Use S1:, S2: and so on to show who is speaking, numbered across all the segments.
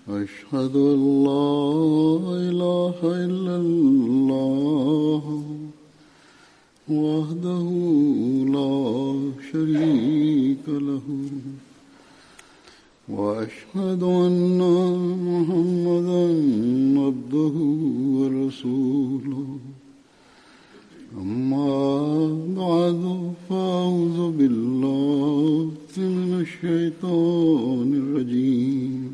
S1: أشهد أن لا إله إلا الله وحده لا شريك له وأشهد أن محمدا عبده ورسوله أما بعد فأعوذ بالله من الشيطان الرجيم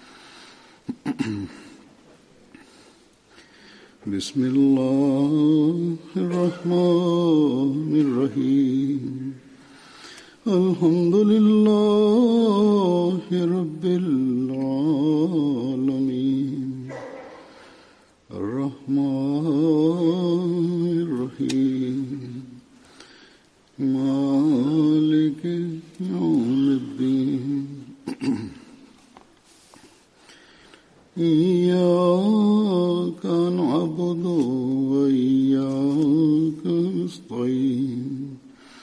S1: بسم الله الرحمن الرحيم الحمد لله رب العالمين الرحمن الرحيم مالك يوم الدين إياك نعبد وإياك نستعين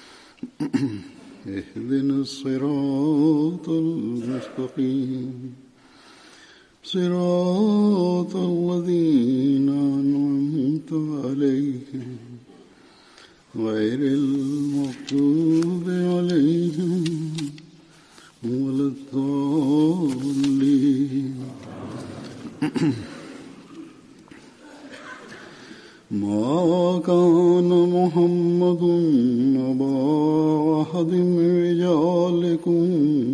S1: اهدنا الصراط المستقيم صراط الذين أنعمت عليهم غير المغضوب عليهم ولا الضالين ما كان محمد أبا أحد من رجالكم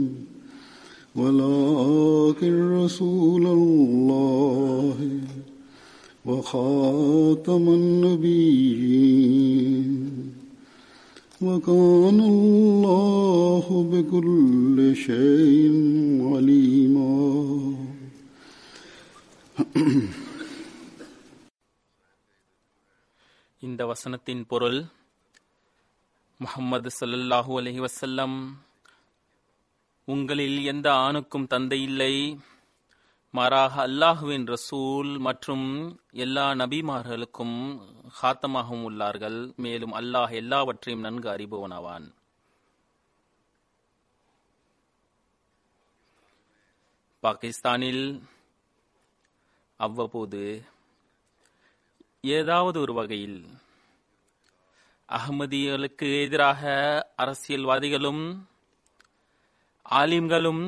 S1: ولكن رسول الله وخاتم النبيين وكان الله بكل شيء عليما
S2: இந்த வசனத்தின் பொருள் முஹம்மது ஸல்லல்லாஹு அலைஹி வஸல்லம் உங்களில் எந்த ஆணுக்கும் தந்தை இல்லை மாறாக அல்லாஹுவின் ரசூல் மற்றும் எல்லா நபிமார்களுக்கும் ஹாத்தமாகவும் உள்ளார்கள் மேலும் அல்லாஹ் எல்லாவற்றையும் நன்கு அறிபவனாவான் பாகிஸ்தானில் அவ்வப்போது ஏதாவது ஒரு வகையில் அகமதிகளுக்கு எதிராக அரசியல்வாதிகளும் ஆலிம்களும்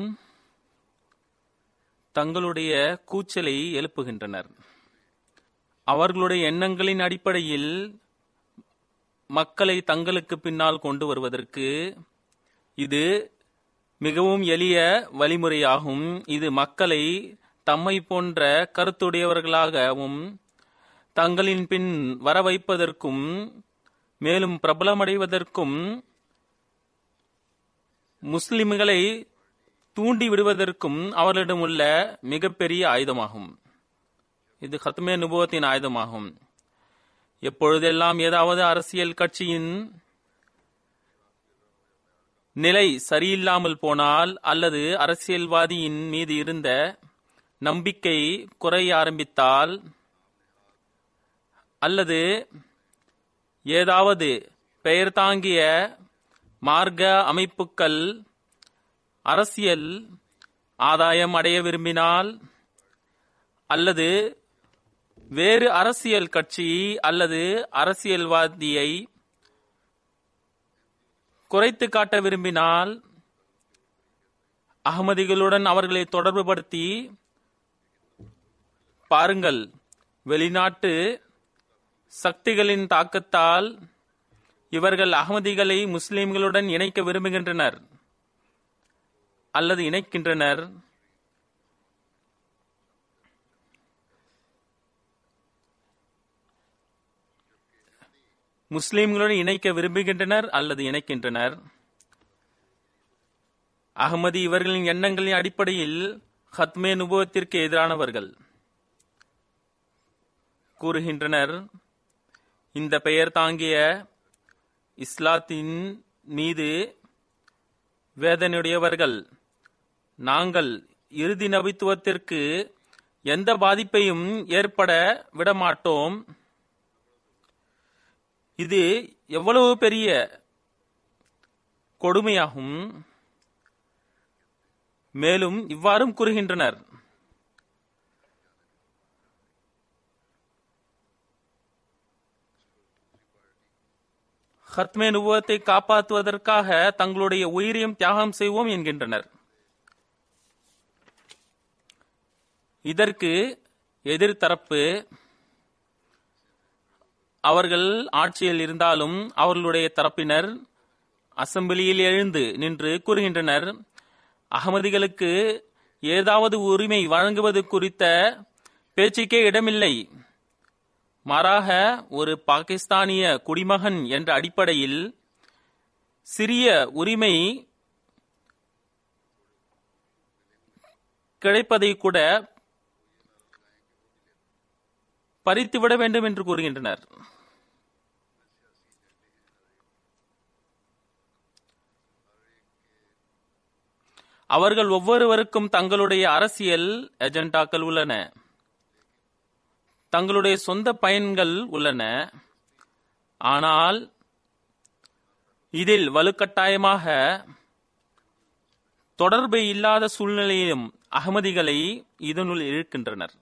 S2: தங்களுடைய கூச்சலை எழுப்புகின்றனர் அவர்களுடைய எண்ணங்களின் அடிப்படையில் மக்களை தங்களுக்கு பின்னால் கொண்டு வருவதற்கு இது மிகவும் எளிய வழிமுறையாகும் இது மக்களை தம்மை போன்ற கருத்துடையவர்களாகவும் தங்களின் பின் வர வைப்பதற்கும் மேலும் பிரபலமடைவதற்கும் முஸ்லிம்களை தூண்டி விடுவதற்கும் அவர்களிடம் உள்ள மிகப்பெரிய ஆயுதமாகும் இது ஹத்மே நுபவத்தின் ஆயுதமாகும் எப்பொழுதெல்லாம் ஏதாவது அரசியல் கட்சியின் நிலை சரியில்லாமல் போனால் அல்லது அரசியல்வாதியின் மீது இருந்த நம்பிக்கை குறைய ஆரம்பித்தால் அல்லது ஏதாவது பெயர் தாங்கிய மார்க்க அமைப்புகள் அரசியல் ஆதாயம் அடைய விரும்பினால் அல்லது வேறு அரசியல் கட்சி அல்லது அரசியல்வாதியை குறைத்து காட்ட விரும்பினால் அகமதிகளுடன் அவர்களை தொடர்புபடுத்தி பாருங்கள் வெளிநாட்டு சக்திகளின் தாக்கத்தால் இவர்கள் அகமதிகளை முஸ்லிம்களுடன் இணைக்க விரும்புகின்றனர் அல்லது இணைக்கின்றனர் முஸ்லிம்களுடன் இணைக்க விரும்புகின்றனர் அல்லது இணைக்கின்றனர் அகமதி இவர்களின் எண்ணங்களின் அடிப்படையில் ஹத்மே நுபவத்திற்கு எதிரானவர்கள் கூறுகின்றனர் இந்த பெயர் தாங்கிய இஸ்லாத்தின் மீது வேதனையுடையவர்கள் நாங்கள் இறுதி நபித்துவத்திற்கு எந்த பாதிப்பையும் ஏற்பட விடமாட்டோம் இது எவ்வளவு பெரிய கொடுமையாகும் மேலும் இவ்வாறும் கூறுகின்றனர் ஹத்மே நுபுவத்தை காப்பாற்றுவதற்காக தங்களுடைய உயிரையும் தியாகம் செய்வோம் என்கின்றனர் இதற்கு எதிர்த்தரப்பு அவர்கள் ஆட்சியில் இருந்தாலும் அவர்களுடைய தரப்பினர் அசம்பிளியில் எழுந்து நின்று கூறுகின்றனர் அகமதிகளுக்கு ஏதாவது உரிமை வழங்குவது குறித்த பேச்சுக்கே இடமில்லை மாறாக ஒரு பாகிஸ்தானிய குடிமகன் என்ற அடிப்படையில் சிறிய உரிமை கிடைப்பதை கூட பறித்துவிட வேண்டும் என்று கூறுகின்றனர் அவர்கள் ஒவ்வொருவருக்கும் தங்களுடைய அரசியல் எஜெண்டாக்கள் உள்ளன தங்களுடைய சொந்த பயன்கள் உள்ளன ஆனால் இதில் வலுக்கட்டாயமாக தொடர்பு இல்லாத சூழ்நிலையிலும் அகமதிகளை இதனுள் இழுக்கின்றனர்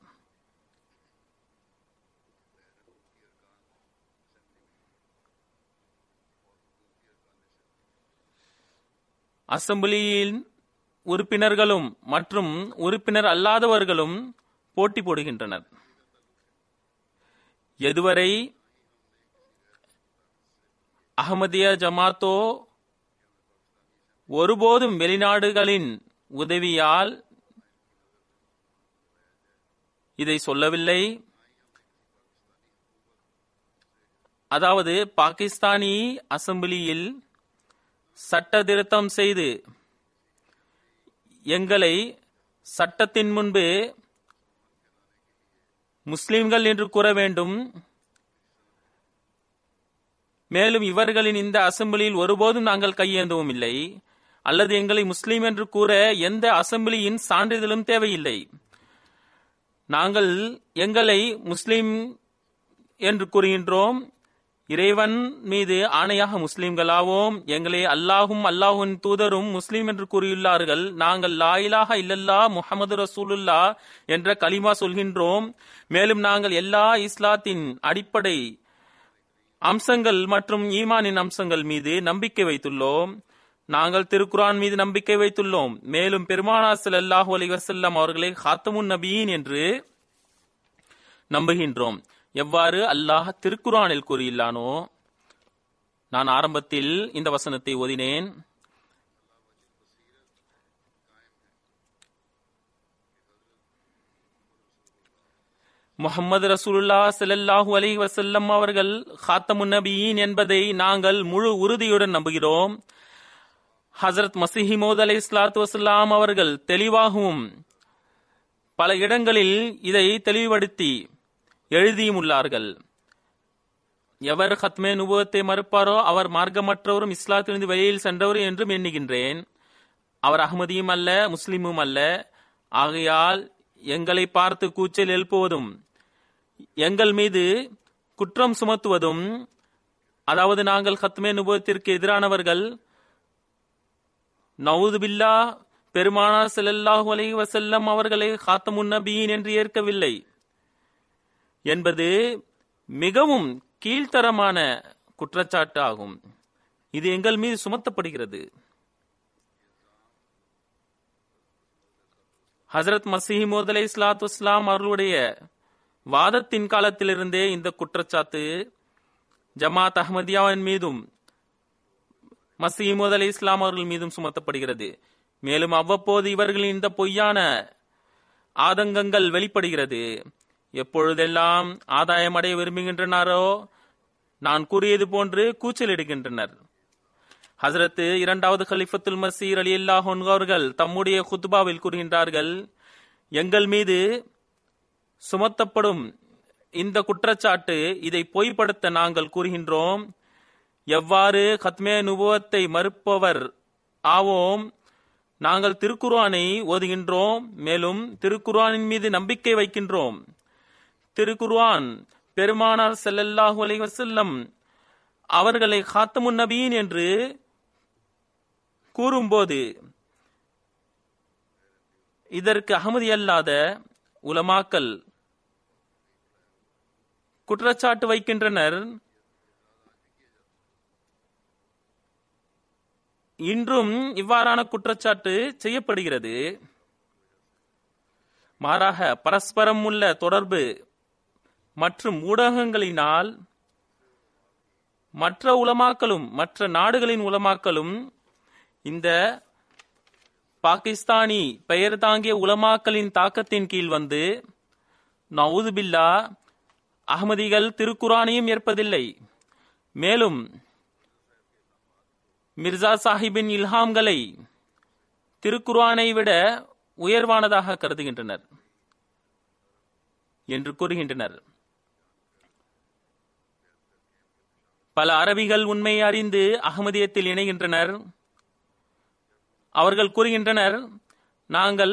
S2: அசம்பிளியின் உறுப்பினர்களும் மற்றும் உறுப்பினர் அல்லாதவர்களும் போட்டி போடுகின்றனர் எதுவரை அகமதிய ஜமாத்தோ ஒருபோதும் வெளிநாடுகளின் உதவியால் இதை சொல்லவில்லை அதாவது பாகிஸ்தானி அசம்பிளியில் சட்ட திருத்தம் செய்து எங்களை சட்டத்தின் முன்பு முஸ்லிம்கள் என்று கூற வேண்டும் மேலும் இவர்களின் இந்த அசம்பிளியில் ஒருபோதும் நாங்கள் கையேந்தவும் இல்லை அல்லது எங்களை முஸ்லீம் என்று கூற எந்த அசம்பிளியின் சான்றிதழும் தேவையில்லை நாங்கள் எங்களை முஸ்லிம் என்று கூறுகின்றோம் இறைவன் மீது ஆணையாக முஸ்லிம்களாவோம் எங்களை அல்லாஹும் அல்லாஹுவின் தூதரும் முஸ்லிம் என்று கூறியுள்ளார்கள் நாங்கள் லாயிலாக இல்லல்லா முகமது ரசூலுல்லா என்ற கலிமா சொல்கின்றோம் மேலும் நாங்கள் எல்லா இஸ்லாத்தின் அடிப்படை அம்சங்கள் மற்றும் ஈமானின் அம்சங்கள் மீது நம்பிக்கை வைத்துள்ளோம் நாங்கள் திருக்குரான் மீது நம்பிக்கை வைத்துள்ளோம் மேலும் பெருமானா ஸல்லல்லாஹு அலைஹி வஸல்லம் அவர்களை ஹாத்தமுன் நபியின் என்று நம்புகின்றோம் எவ்வாறு அல்லாஹ் திருக்குரானில் கூறியுள்ளானோ நான் ஆரம்பத்தில் இந்த வசனத்தை ஓதினேன் முகமது ரசூலுல்லா ஸல்லல்லாஹு அலைஹி வஸல்லம் அவர்கள் ஹாத்தமுன் நபியின் என்பதை நாங்கள் முழு உறுதியுடன் நம்புகிறோம் ஹசரத் மசிஹிமோத் அலை இஸ்லாத்து வசல்லாம் அவர்கள் தெளிவாகவும் பல இடங்களில் இதை தெளிவுபடுத்தி எழுதியும் உள்ளார்கள் எவர் ஹத்மே நுபுவத்தை மறுப்பாரோ அவர் மார்க்கமற்றவரும் இஸ்லாத்திலிருந்து வெளியில் சென்றவர் என்றும் எண்ணுகின்றேன் அவர் அகமதியும் அல்ல முஸ்லிமும் அல்ல ஆகையால் எங்களை பார்த்து கூச்சல் எழுப்புவதும் எங்கள் மீது குற்றம் சுமத்துவதும் அதாவது நாங்கள் ஹத்மே நுபுவத்திற்கு எதிரானவர்கள் நவுது பில்லா பெருமானார் ஸல்லல்லாஹு அலைஹி வஸல்லம் அவர்களை ஹாத்தமுன் நபியின் என்று ஏற்கவில்லை என்பது மிகவும் கீழ்த்தரமான குற்றச்சாட்டு ஆகும் இது எங்கள் மீது சுமத்தப்படுகிறது ஹசரத் மசீமோத் அலை இஸ்லாத்து இஸ்லாம் அவர்களுடைய வாதத்தின் காலத்திலிருந்தே இந்த குற்றச்சாட்டு ஜமாத் அஹமதியாவின் மீதும் மசீமோத் அலி இஸ்லாம் அவர்கள் மீதும் சுமத்தப்படுகிறது மேலும் அவ்வப்போது இவர்களின் இந்த பொய்யான ஆதங்கங்கள் வெளிப்படுகிறது எப்பொழுதெல்லாம் ஆதாயம் அடைய விரும்புகின்றனாரோ நான் கூறியது போன்று கூச்சலிடுகின்றனர் ஹசரத்து இரண்டாவது கலிஃபத்துல் மசீர் அலி அல்லாஹ் அவர்கள் தம்முடைய குத்பாவில் கூறுகின்றார்கள் எங்கள் மீது சுமத்தப்படும் இந்த குற்றச்சாட்டு இதை பொய்ப்படுத்த நாங்கள் கூறுகின்றோம் எவ்வாறு கத்மே நுபுவத்தை மறுப்பவர் ஆவோம் நாங்கள் திருக்குர்ஆனை ஓதுகின்றோம் மேலும் திருக்குர்ஆனின் மீது நம்பிக்கை வைக்கின்றோம் திருக்குர்ஆன் பெருமானார் ஸல்லல்லாஹு அலைஹி வஸல்லம் அவர்களை காத்தமுன் நபியின் என்று கூறும்போது இதற்கு அகமதி அல்லாத உலமாக்கல் குற்றச்சாட்டு வைக்கின்றனர் இன்றும் இவ்வாறான குற்றச்சாட்டு செய்யப்படுகிறது மாறாக பரஸ்பரம் உள்ள தொடர்பு மற்றும் ஊடகங்களினால் மற்ற உலமாக்களும் மற்ற நாடுகளின் உலமாக்களும் இந்த பாகிஸ்தானி பெயர் தாங்கிய உலமாக்களின் தாக்கத்தின் கீழ் வந்து நவுதுபில்லா அகமதிகள் திருக்குரானையும் ஏற்பதில்லை மேலும் மிர்சா சாஹிப்பின் இல்ஹாம்களை திருக்குர்ஆனை விட உயர்வானதாக கருதுகின்றனர் என்று கூறுகின்றனர் பல அரபிகள் உண்மையை அறிந்து அகமதியத்தில் இணைகின்றனர் அவர்கள் கூறுகின்றனர் நாங்கள்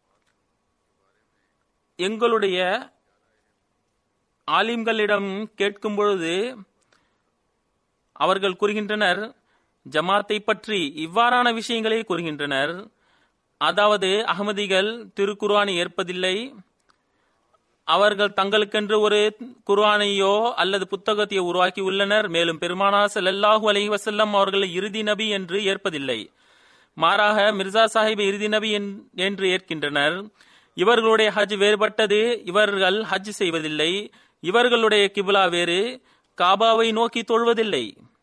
S2: எங்களுடைய ஆலிம்களிடம் கேட்கும் பொழுது அவர்கள் கூறுகின்றனர் ஜமாத்தை பற்றி இவ்வாறான விஷயங்களை கூறுகின்றனர் அதாவது அகமதிகள் திருக்குர்ஆனை ஏற்பதில்லை அவர்கள் தங்களுக்கென்று ஒரு குர்ஆனையோ அல்லது புத்தகத்தையோ உருவாக்கி உள்ளனர் மேலும் பெருமானா ஸல்லல்லாஹு அலைஹி வஸல்லம் அவர்களை இறுதி நபி என்று ஏற்பதில்லை மாறாக மிர்சா சாஹிப் இறுதி நபி என்- என்று ஏற்கின்றனர் இவர்களுடைய ஹஜ் வேறுபட்டது இவர்கள் ஹஜ் செய்வதில்லை இவர்களுடைய கிப்லா வேறு காபாவை நோக்கி தொழுவதில்லை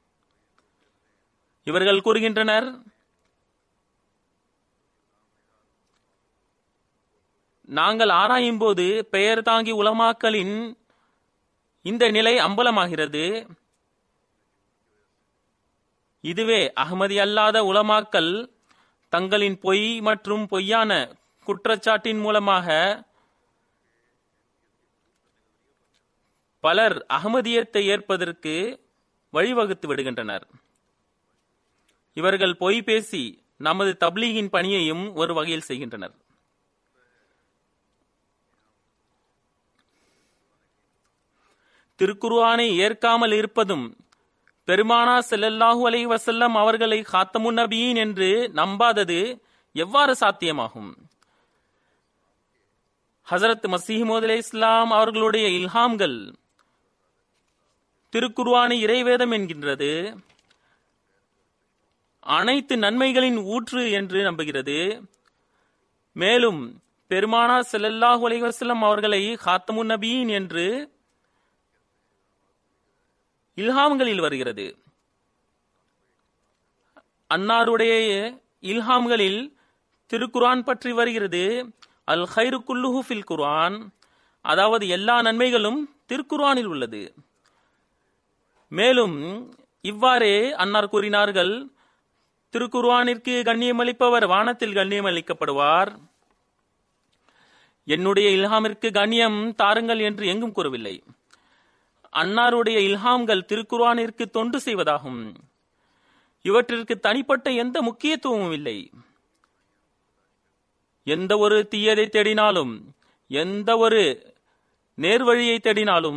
S2: இவர்கள் கூறுகின்றனர் நாங்கள் ஆராயும் போது பெயர் தாங்கி உலமாக்களின் இந்த நிலை அம்பலமாகிறது இதுவே அகமதி அல்லாத உலமாக்கள் தங்களின் பொய் மற்றும் பொய்யான குற்றச்சாட்டின் மூலமாக பலர் அகமதியத்தை ஏற்பதற்கு வழிவகுத்து விடுகின்றனர் இவர்கள் பொய் பேசி நமது தப்லீகின் பணியையும் ஒரு வகையில் செய்கின்றனர் திருக்குர்ஆனை ஏற்காமல் இருப்பதும் பெருமானா ஸல்லல்லாஹு அலைஹி வஸல்லம் அவர்களை காத்தமுன் நபியின் என்று நம்பாதது எவ்வாறு சாத்தியமாகும் ஹசரத் மசீஹ் அலை இஸ்லாம் அவர்களுடைய இல்ஹாம்கள் திருக்குர்ஆனை இறைவேதம் என்கின்றது அனைத்து நன்மைகளின் ஊற்று என்று நம்புகிறது மேலும் பெருமானா ஸல்லல்லாஹு அலைஹி வஸல்லம் அவர்களை காத்தமுன் நபியின் என்று இல்ஹாம்களில் வருகிறது அன்னாருடைய இல்ஹாம்களில் திருக்குர்ஆன் பற்றி வருகிறது அல் ஹைரு குல்லுஹு ஃபில் குர்ஆன் அதாவது எல்லா நன்மைகளும் திருக்குர்ஆனில் உள்ளது மேலும் இவ்வாறே அன்னார் கூறினார்கள் திருக்குர்ஆனிற்கு கண்ணியமளிப்பவர் வானத்தில் கண்ணியம் அளிக்கப்படுவார் என்னுடைய இல்ஹாமிற்கு கண்ணியம் தாருங்கள் என்று எங்கும் கூறவில்லை அன்னாருடைய இல்ஹாம்கள் திருக்குர்ஆனிற்கு தொண்டு செய்வதாகும் இவற்றிற்கு தனிப்பட்ட எந்த முக்கியத்துவமும் இல்லை எந்த ஒரு தீயதை தேடினாலும் எந்த ஒரு நேர்வழியை தேடினாலும்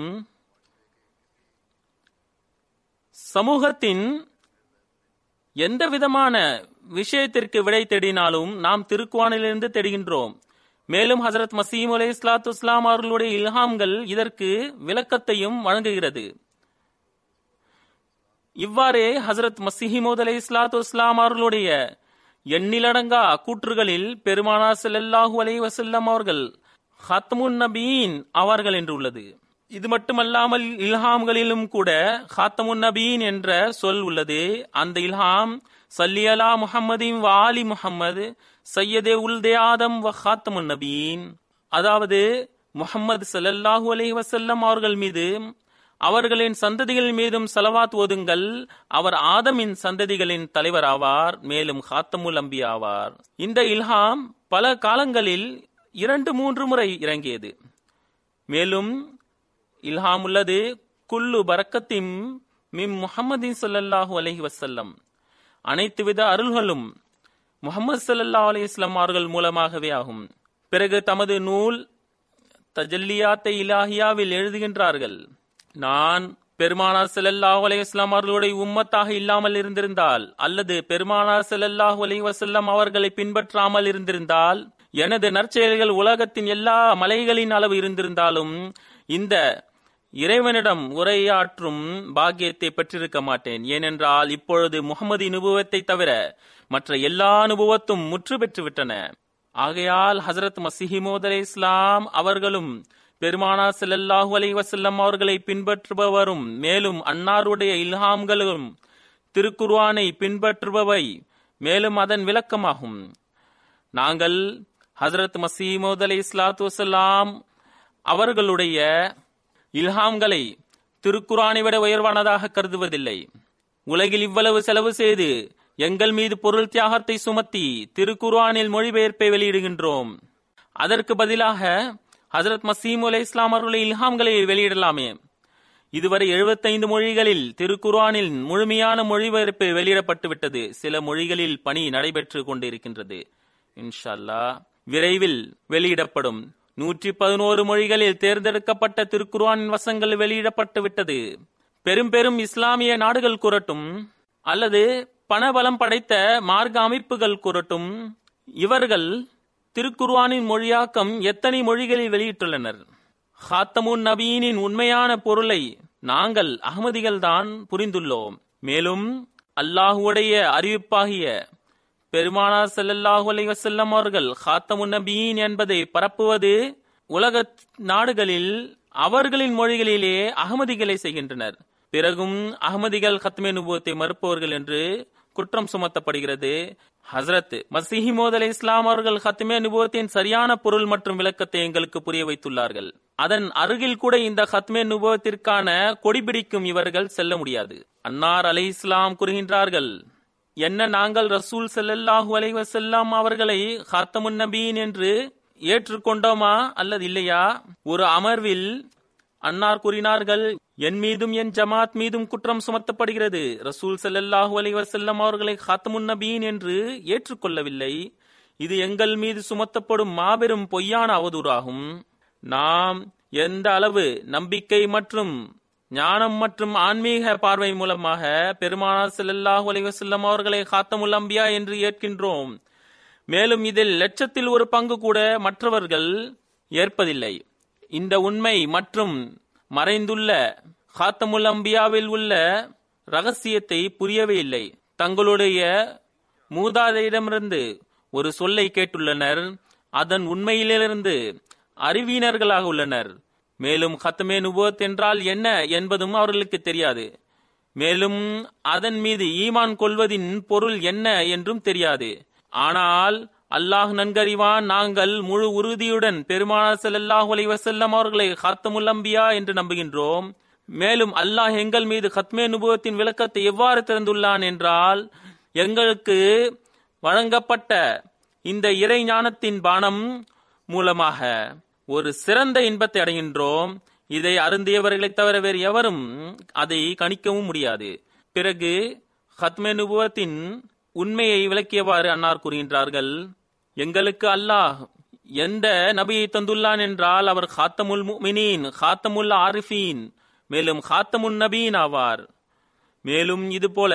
S2: சமூகத்தின் எந்த விதமான விஷயத்திற்கு விடை தேடினாலும் நாம் திருக்குவானிலிருந்து தேடுகின்றோம் மேலும் ஹசரத் மசீம் அலை இஸ்லாத்து இஸ்லாம் அவர்களுடைய இல்ஹாம்கள் இதற்கு விளக்கத்தையும் வழங்குகிறது இவ்வாறே ஹசரத் மசீமோத் அலை இஸ்லாத்து இஸ்லாம் அவர்களுடைய எண்ணிலடங்கா கூற்றுகளில் பெருமானா ஸல்லல்லாஹு அலைஹி வஸல்லம் அவர்கள் ஹத்முன் நபீன் அவர்கள் என்று உள்ளது இது மட்டுமல்லாமல் இல்ஹாம்களிலும் கூட ஹாத்தமுன் நபீன் என்ற சொல் உள்ளது அந்த இல்ஹாம் சல்லியலா முஹம்மதின் வாலி முஹம்மது சையதே உல்தே ஆதம் வ ஹாத்தமுன் நபீன் அதாவது முஹம்மது ஸல்லல்லாஹு அலைஹி வஸல்லம் அவர்கள் மீது அவர்களின் சந்ததிகள் மீதும் சலவாத் ஓதுங்கள் அவர் ஆதமின் சந்ததிகளின் தலைவர் ஆவார் மேலும் ஹாத்தமுல் அம்பி ஆவார் இந்த இல்ஹாம் பல காலங்களில் இரண்டு மூன்று முறை இறங்கியது மேலும் இல்ஹாம் உள்ளது குல்லு பரக்கத்தின் மிம் முஹம்மதின் ஸல்லல்லாஹு அலைஹி வஸல்லம் அனைத்து வித அருள்களும் முகமது ஸல்லல்லாஹு அலைஹி வஸல்லம் அவர்கள் மூலமாகவே ஆகும் பிறகு தமது நூல் தஜல்லியாத்தை இலாஹியாவில் எழுதுகின்றார்கள் நான் பெருமானார் ஸல்லல்லாஹு அலைஹி வஸல்லம் அவர்களுடைய உம்மத்தாக இல்லாமல் இருந்திருந்தால் அல்லது பெருமானார் ஸல்லல்லாஹு அலைஹி வஸல்லம் அவர்களை பின்பற்றாமல் இருந்திருந்தால் எனது நற்செயல்கள் உலகத்தின் எல்லா மலைகளின் அளவு இருந்திருந்தாலும் இந்த இறைவனிடம் உரையாற்றும் பாக்கியத்தை பெற்றிருக்க மாட்டேன் ஏனென்றால் இப்பொழுது முகமது நுபுவத்தை தவிர மற்ற எல்லா அனுபவத்தும் முற்று பெற்று விட்டன ஆகையால் ஹசரத் மசிஹிமோத் அலை இஸ்லாம் அவர்களும் பெருமானா ஸல்லல்லாஹு அலைஹி வஸல்லம் அவர்களை பின்பற்றுபவரும் மேலும் அன்னாருடைய இல்ஹாம்களும் திருக்குர்ஆனை பின்பற்றுபவை மேலும் அதன் விளக்கமாகும் நாங்கள் ஹசரத் மசீமோத் அலை இஸ்லாத்து வசலாம் அவர்களுடைய இல்ஹாம்களை திருக்குரானை விட உயர்வானதாக கருதுவதில்லை உலகில் இவ்வளவு செலவு செய்து எங்கள் மீது பொருள் தியாகத்தை சுமத்தி திருக்குர்ஆனில் மொழிபெயர்ப்பை வெளியிடுகின்றோம் அதற்கு பதிலாக ஹசரத் மசீம் அலை இஸ்லாம் அவர்களுடைய இல்ஹாம்களை வெளியிடலாமே இதுவரை 75 மொழிகளில் திருக்குர்ஆனில் முழுமையான மொழிபெயர்ப்பு வெளியிடப்பட்டு விட்டது சில மொழிகளில் பணி நடைபெற்று கொண்டிருக்கின்றது இன்ஷா அல்லாஹ் விரைவில் வெளியிடப்படும் நூற்றி பதினோரு மொழிகளில் தேர்ந்தெடுக்கப்பட்ட திருக்குர்ஆனின் வசங்கள் வெளியிடப்பட்டு விட்டது பெரும் பெரும் இஸ்லாமிய நாடுகள் கூறட்டும் அல்லது பணபலம் படைத்த மார்க்க அமைப்புகள் கூறட்டும் இவர்கள் திருக்குர்ஆனின் மொழியாக்கம் எத்தனை மொழிகளில் வெளியிட்டுள்ளனர் ஹாத்தமுன் நபீனின் உண்மையான பொருளை நாங்கள் அகமதிகள் தான் புரிந்துள்ளோம் மேலும் அல்லாஹுடைய அறிவிப்பாகிய பெருமானார் ஸல்லல்லாஹு அலைஹி வஸல்லம் அவர்கள் ஹாத்தமுன் நபீன் என்பதை பரப்புவது உலக நாடுகளில் அவர்களின் மொழிகளிலே அகமதிகளை செய்கின்றனர் பிறகும் அகமதிகள் ஹத்மே நுபுவத்தை மறுப்பவர்கள் என்று குற்றம் சுமத்தப்படுகிறது ஹசரத் மசிஹிமோத் அலை இஸ்லாம் அவர்கள் ஹத்மே நுபுவத்தின் சரியான பொருள் மற்றும் விளக்கத்தை எங்களுக்கு புரிய வைத்துள்ளார்கள் அதன் அருகில் கூட இந்த ஹத்மே நுபுவத்திற்கான கொடி பிடிக்கும் இவர்கள் செல்ல முடியாது அன்னார் அலை இஸ்லாம் கூறுகின்றார்கள் என்ன நாங்கள் ரசூல் ஸல்லல்லாஹு அலைஹி வஸல்லம் அவர்களை ஹாத்தமுன் நபீன் என்று ஏற்றுக்கொண்டோமா அல்லது இல்லையா ஒரு அமர்வில் அன்னார் கூறினார்கள் என் மீதும் என் ஜமாத் மீதும் குற்றம் சுமத்தப்படுகிறது ரசூல் ஸல்லல்லாஹு அலைஹி வஸல்லம் அவர்களை ஹாத்தமுன் நபீன் என்று ஏற்றுக்கொள்ளவில்லை இது எங்கள் மீது சுமத்தப்படும் மாபெரும் பொய்யான அவதூறாகும் நாம் எந்த அளவு நம்பிக்கை மற்றும் ஞானம் மற்றும் ஆன்மீக பார்வை மூலமாக பெருமானார் ஸல்லல்லாஹு அலைஹி வஸல்லம் அவர்களை ஹாத்தமுல் அம்பியா என்று ஏற்கின்றோம் மேலும் இதில் லட்சத்தில் ஒரு பங்கு கூட மற்றவர்கள் ஏற்பதில்லை இந்த உண்மை மற்றும் மறைந்துள்ள ஹாத்தமுல் அம்பியாவில் உள்ள ரகசியத்தை புரியவே இல்லை தங்களுடைய மூதாதையிடமிருந்து ஒரு சொல்லை கேட்டுள்ளனர் அதன் உண்மையிலிருந்து அறிவியினர்களாக உள்ளனர் மேலும் ஹத்தமே நுபுவத் என்றால் என்ன என்பதும் அவர்களுக்கு தெரியாது மேலும் அதன் மீது ஈமான் கொள்வதின் பொருள் என்ன என்றும் தெரியாது ஆனால் அல்லாஹ் நன்கறிவான் நாங்கள் முழு உறுதியுடன் பெருமானார் ஸல்லல்லாஹு அலைஹி வஸல்லம் அவர்களை ஹத்தமுல் அம்பியா என்று நம்புகின்றோம் மேலும் அல்லாஹ் எங்கள் மீது ஹத்மே நுபுவத்தின் விளக்கத்தை எவ்வாறு திறந்துள்ளான் என்றால் எங்களுக்கு வழங்கப்பட்ட இந்த இறை ஞானத்தின் பானம் மூலமாக ஒரு சிறந்த இன்பத்தை அடைகின்றோம் இதை அருந்தியவர்களைத் தவிர வேறு எவரும் அதை கணிக்கவும் முடியாது பிறகு ஹத்மே நுபுவத்தின் உண்மையை விளக்கியவாறு அன்னார் கூறுகின்றார்கள் எங்களுக்கு அல்லாஹ் எந்த நபியை தந்துள்ளான் என்றால் அவர் ஹாத்தமுல் முமினீன் ஹாத்தமுல் ஆரிஃபீன் மேலும் ஹாத்தமுன் நபீன் ஆவார் மேலும் இது போல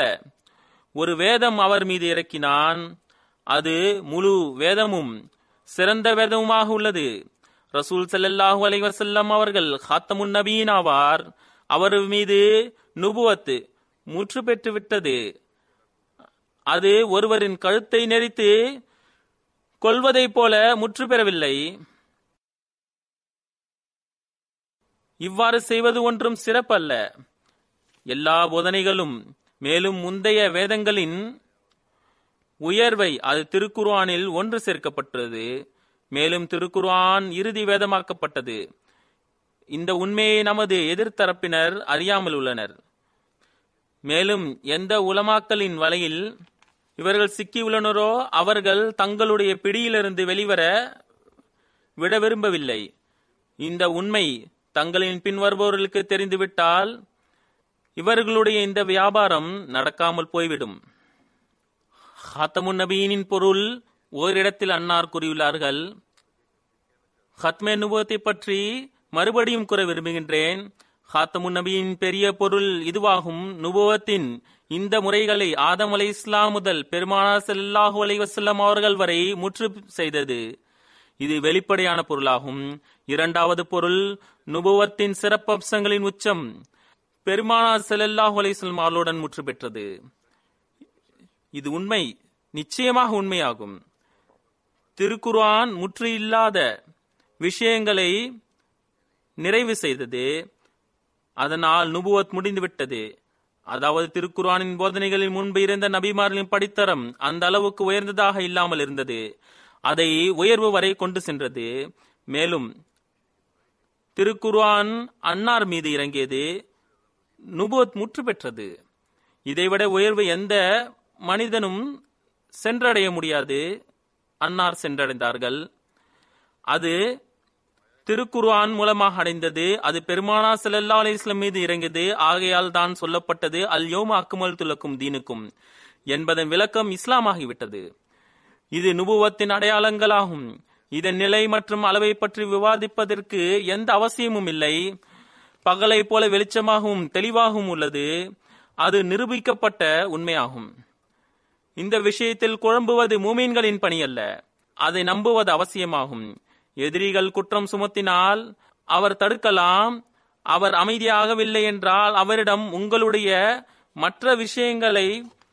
S2: ஒரு வேதம் அவர் மீது இறக்கினான் அது முழு வேதமும் சிறந்த வேதமுமாக உள்ளது ரசூல் ஸல்லல்லாஹு அலைஹி வஸல்லம் அவர்கள் ஹாத்தமுன் நபீன் ஆவார் அவர் மீது நுபுவத் முற்று பெற்று விட்டது அது ஒருவரின் கழுத்தை நெரித்து கொல்வதைப் போல முற்று பெறவில்லை இவ்வாறு செய்வது ஒன்றும் சிறப்பல்ல எல்லா போதனைகளும் மேலும் முந்தைய வேதங்களின் உயர்வை அது திருக்குர்ஆனில் ஒன்று சேர்க்கப்பட்டது மேலும் திருக்குர்ஆன் இறுதி வேதமாக்கப்பட்டது இந்த உண்மையை நமது எதிர்த்தரப்பினர் அறியாமல் உள்ளனர் மேலும் எந்த உலமாக்களின் வலையில் இவர்கள் சிக்கியுள்ளனரோ அவர்கள் தங்களுடைய பிடியிலிருந்து வெளிவர விட விரும்பவில்லை இந்த உண்மை தங்களின் பின்வருபவர்களுக்கு தெரிந்துவிட்டால் இவர்களுடைய இந்த வியாபாரம் நடக்காமல் போய்விடும் ஹாத்தமுன் நபியினின் பொருள் ஓரிடத்தில் அன்னார் கூறியுள்ளார்கள் ஹத்மே நுபத்தை பற்றி மறுபடியும் கூற விரும்புகின்றேன் ஹாத்தமுன் நபியின் பெரிய பொருள் இதுவாகும் நுபுவத்தின் இந்த முறைகளை ஆதம் அலை இஸ்லாம் முதல் பெருமானார் ஸல்லல்லாஹு அலைஹி வஸல்லம் அவர்கள் வரை முற்று செய்தது இது வெளிப்படையான பொருளாகும் இரண்டாவது பொருள் நுபுவத்தின் சிறப்பம்சங்களின் உச்சம் பெருமானார் ஸல்லல்லாஹு அலைஹி வஸல்லம் அவர்களுடன் முற்று பெற்றது இது உண்மை நிச்சயமாக உண்மையாகும் திருக்குர்ஆன் முற்று இல்லாத விஷயங்களை நிறைவு செய்தது அதனால் நுபுவத் முடிந்துவிட்டது அதாவது திருக்குர்ஆனின் போதனைகளில் முன்பு இருந்த நபிமார்களின் படித்தரம் அந்த அளவுக்கு உயர்ந்ததாக இல்லாமல் இருந்தது அதை உயர்வு வரை கொண்டு சென்றது மேலும் திருக்குர்ஆன் அன்னார் மீது இறங்கியது நுபுவத் முற்று பெற்றது இதைவிட உயர்வு எந்த மனிதனும் சென்றடைய முடியாது அன்னார் சென்றடைந்தார்கள் அது திருக்குர்ஆன் மூலமாக அடைந்தது அது பெருமானா ஸல்லல்லாஹு அலைஹி வஸல்லம் மீது இறங்கியது ஆகையால் தான் சொல்லப்பட்டது அல் யோம அக்மல் துலக்கும் தீனுக்கும் என்பதன் விளக்கம் இஸ்லாமாகிவிட்டது இது நுபுவத்தின் அடையாளங்களாகும் இதன் நிலை மற்றும் அளவை பற்றி விவாதிப்பதற்கு எந்த அவசியமும் இல்லை பகலை போல வெளிச்சமாகவும் தெளிவாகவும் உள்ளது அது நிரூபிக்கப்பட்ட உண்மையாகும் இந்த விஷயத்தில் குழம்புவது மூமீன்களின் பணி அல்ல அதை நம்புவது அவசியமாகும் எதிரிகள் குற்றம் சுமத்தினால் அவர் தடுக்கலாம் அவர் அமைதியாகவில்லை என்றால் அவரிடம் உங்களுடைய மற்ற விஷயங்களை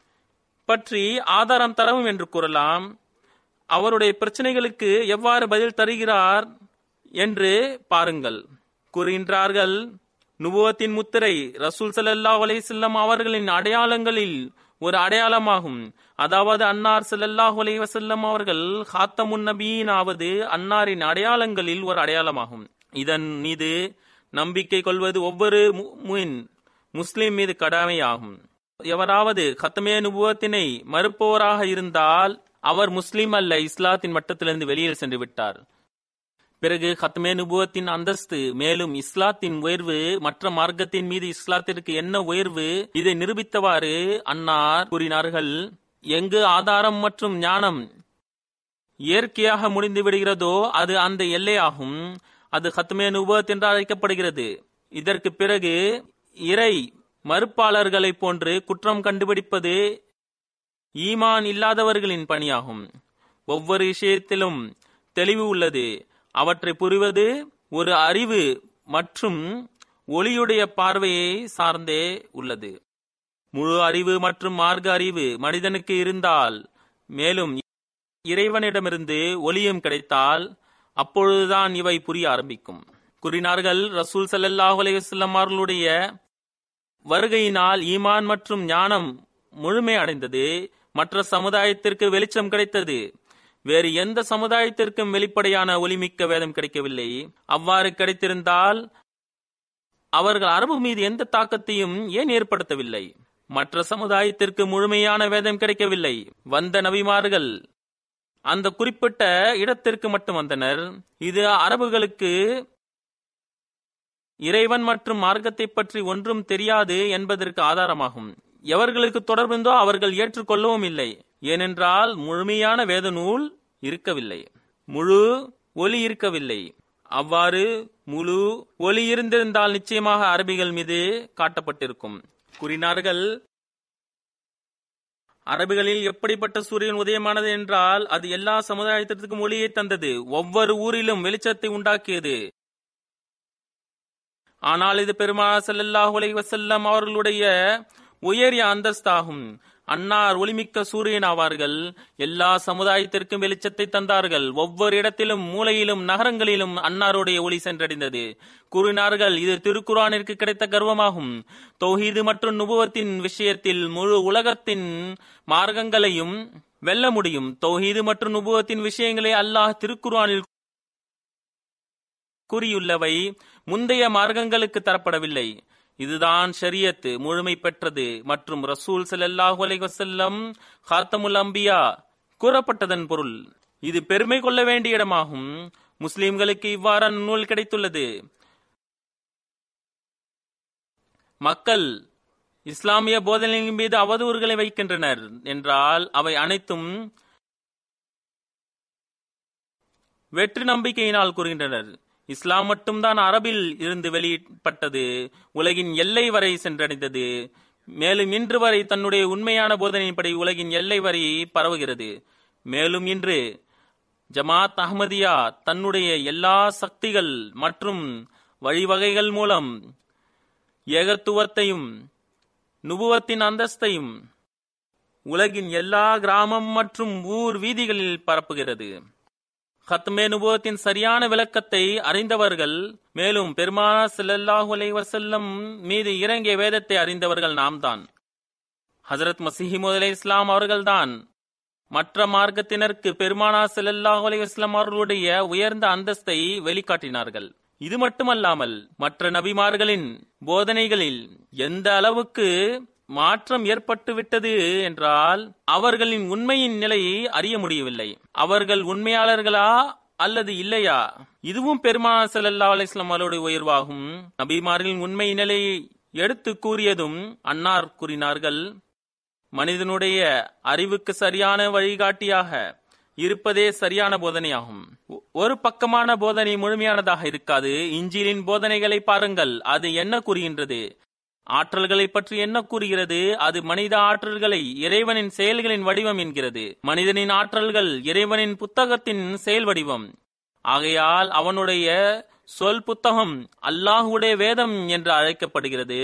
S2: பற்றி ஆதாரம் தரவும் என்று கூறலாம் அவருடைய பிரச்சனைகளுக்கு எவ்வாறு பதில் தருகிறார் என்று பாருங்கள் கூறுகின்றார்கள் நுபுவத்தின் முத்திரை ரசூல் ஸல்லல்லாஹு அலைஹி வஸல்லம் அவர்களின் அடையாளங்களில் ஒரு அடையாளமாகும் அதாவது அன்னார் ஸல்லல்லாஹு அலைஹி வஸல்லம் அவர்கள் ஹாத்தமுன் நபியின் ஆவது அன்னாரின் அடையாளங்களில் ஒரு அடையாளமாகும் இதன் மீது நம்பிக்கை கொள்வது ஒவ்வொரு முஃமின் முஸ்லிம் மீது கடமையாகும் எவராவது கத்தமே நுபுவத்தினை மறுப்பவராக இருந்தால் அவர் முஸ்லிம் அல்ல இஸ்லாத்தின் மட்டத்திலிருந்து வெளியில் சென்று விட்டார் பிறகு ஹத்மே நுபுவத்தின் அந்தஸ்து மேலும் இஸ்லாத்தின் உயர்வு மற்ற மார்க்கத்தின் மீது இஸ்லாத்திற்கு என்ன உயர்வு இதை நிரூபித்தவாறு அன்னார் கூறினார்கள் எங்கு ஆதாரம் மற்றும் ஞானம் இயற்கையாக முடிந்து விடுகிறதோ அது அந்த எல்லையாகும் அது ஹத்மே நுபுவத் என்று அழைக்கப்படுகிறது இதற்கு பிறகு இறை மறுப்பாளர்களைப் போன்று குற்றம் கண்டுபிடிப்பது ஈமான் இல்லாதவர்களின் பணியாகும் ஒவ்வொரு விஷயத்திலும் தெளிவு உள்ளது அவற்றை புரிவது ஒரு அறிவு மற்றும் ஒளியுடைய பார்வையை சார்ந்தே உள்ளது முழு அறிவு மற்றும் மார்க்க அறிவு மனிதனுக்கு இருந்தால் மேலும் இறைவனிடமிருந்து ஒளியும் கிடைத்தால் அப்பொழுதுதான் இவை புரிய ஆரம்பிக்கும் கூறினார்கள் ரசூல் ஸல்லல்லாஹு அலைஹி வஸல்லம் அவர்களுடைய வருகையினால் ஈமான் மற்றும் ஞானம் முழுமை அடைந்தது மற்ற சமுதாயத்திற்கு வெளிச்சம் கிடைத்தது வேறு எந்த சமுதாயத்திற்கும் வெளிப்படையான ஒளிமிக்க வேதம் கிடைக்கவில்லை அவ்வாறு கிடைத்திருந்தால் அவர்கள் அரபு மீது எந்த தாக்கத்தையும் ஏன் ஏற்படுத்தவில்லை மற்ற சமுதாயத்திற்கு முழுமையான வேதம் கிடைக்கவில்லை வந்த நபிமார்கள் அந்த குறிப்பிட்ட இடத்திற்கு மட்டும் வந்தனர் இது அரபுகளுக்கு இறைவன் மற்றும் மார்க்கத்தை பற்றி ஒன்றும் தெரியாது என்பதற்கு ஆதாரமாகும் எவர்களுக்கு தொடர்பிருந்தோ அவர்கள் ஏற்றுக்கொள்ளவும் இல்லை ஏனென்றால் முழுமையான வேத நூல் இருக்கவில்லை முழு ஒலி இருக்கவில்லை அவ்வாறு முழு ஒலி இருந்திருந்தால் நிச்சயமாக அரபிகள் மீது காட்டப்பட்டிருக்கும் கூறினார்கள் அரபிகளில் எப்படிப்பட்ட சூரியன் உதயமானது என்றால் அது எல்லா சமுதாயத்திற்கும் ஒளியை தந்தது ஒவ்வொரு ஊரிலும் வெளிச்சத்தை உண்டாக்கியது ஆனால் இது பெருமா ஸல்லல்லாஹு அலைஹி வஸல்லம் அவர்களுடைய உயரிய அந்தஸ்தாகும் அன்னார் ஒளிமிக்க சூரியன் ஆவார்கள் எல்லா சமுதாயத்திற்கும் வெளிச்சத்தை தந்தார்கள் ஒவ்வொரு இடத்திலும் மூலையிலும் நகரங்களிலும் அன்னாருடைய ஒளி சென்றடைந்தது கூறினார்கள் இது திருக்குரானிற்கு கிடைத்த கர்வமாகும் தௌஹீது மற்றும் நுபுவத்தின் விஷயத்தில் முழு உலகத்தின் மார்க்கங்களையும் வெல்ல முடியும் தௌஹீது மற்றும் நுபுவத்தின் விஷயங்களை அல்லாஹ் திருக்குரானில் கூறியுள்ளவை முந்தைய மார்க்கங்களுக்கு தரப்படவில்லை இதுதான் ஷரியத் முழுமை பெற்றது மற்றும் ரசூல் ஸல்லல்லாஹு அலைஹி வஸல்லம் ஹாத்தமுல் அம்பியா கூறப்பட்டதன் பொருள் இது பெருமை கொள்ள வேண்டிய இடமாகும் முஸ்லிம்களுக்கு இவ்வாறான நூல் கிடைத்துள்ளது மக்கள் இஸ்லாமிய போதனைகளின் மீது அவதூறுகளை வைக்கின்றனர் என்றால் அவை அனைத்தும் வெற்று நம்பிக்கையினால் கூறுகின்றனர் இஸ்லாம் மட்டும்தான் அரபில் இருந்து வெளியிடப்பட்டது உலகின் எல்லை வரை சென்றடைந்தது மேலும் இன்று வரை தன்னுடைய உண்மையான போதனையின்படி உலகின் எல்லை வரை பரவுகிறது மேலும் இன்று ஜமாத் அஹ்மதியா தன்னுடைய எல்லா சக்திகள் மற்றும் வழிவகைகள் மூலம் ஏகத்துவத்தையும் நுபுவத்தின் அந்தஸ்தையும் உலகின் எல்லா கிராமம் மற்றும் ஊர் வீதிகளில் பரப்புகிறது ஹத்மே நுபுவத்தின் சரியான விளக்கத்தை அறிந்தவர்கள் மேலும் பெருமானா ஸல்லல்லாஹு அலைஹி வஸல்லம் மீது இறங்கிய வேதத்தை அறிந்தவர்கள் நாம் தான் ஹஜரத் மசீஹிமது அலை இஸ்லாம் அவர்கள்தான் மற்ற மார்க்கத்தினருக்கு பெருமானா ஸல்லல்லாஹு அலைஹி வஸல்லம் அவர்களுடைய உயர்ந்த அந்தஸ்தை வெளிக்காட்டினார்கள் இது மட்டுமல்லாமல் மற்ற நபிமார்களின் போதனைகளில் எந்த அளவுக்கு மாற்றம் ஏற்பட்டு விட்டது என்றால் அவர்களின் உண்மையின் நிலையை அறிய முடியவில்லை அவர்கள் உண்மையாளர்களா அல்லது இல்லையா இதுவும் பெருமானா ஸல்லல்லாஹு அலைஹி வஸல்லம் அவருடைய உயர்வாகும் நபிமார்களின் உண்மை நிலையை எடுத்து கூறியதும் அன்னார் கூறினார்கள் மனிதனுடைய அறிவுக்கு சரியான வழிகாட்டியாக இருப்பதே சரியான போதனையாகும் ஒ- ஒரு பக்கமான போதனை முழுமையானதாக இருக்காது இஞ்சிலின் போதனைகளை பாருங்கள் அது என்ன கூறுகின்றது ஆற்றல்களை பற்றி என்ன கூறுகிறது அது மனித ஆற்றல்களை இறைவனின் செயல்களின் வடிவம் என்கிறது மனிதனின் ஆற்றல்கள் இறைவனின் புத்தகத்தின் செயல் வடிவம் ஆகையால் அவனுடைய சொல் புத்தகம் அல்லாஹுடைய வேதம் என்று அழைக்கப்படுகிறது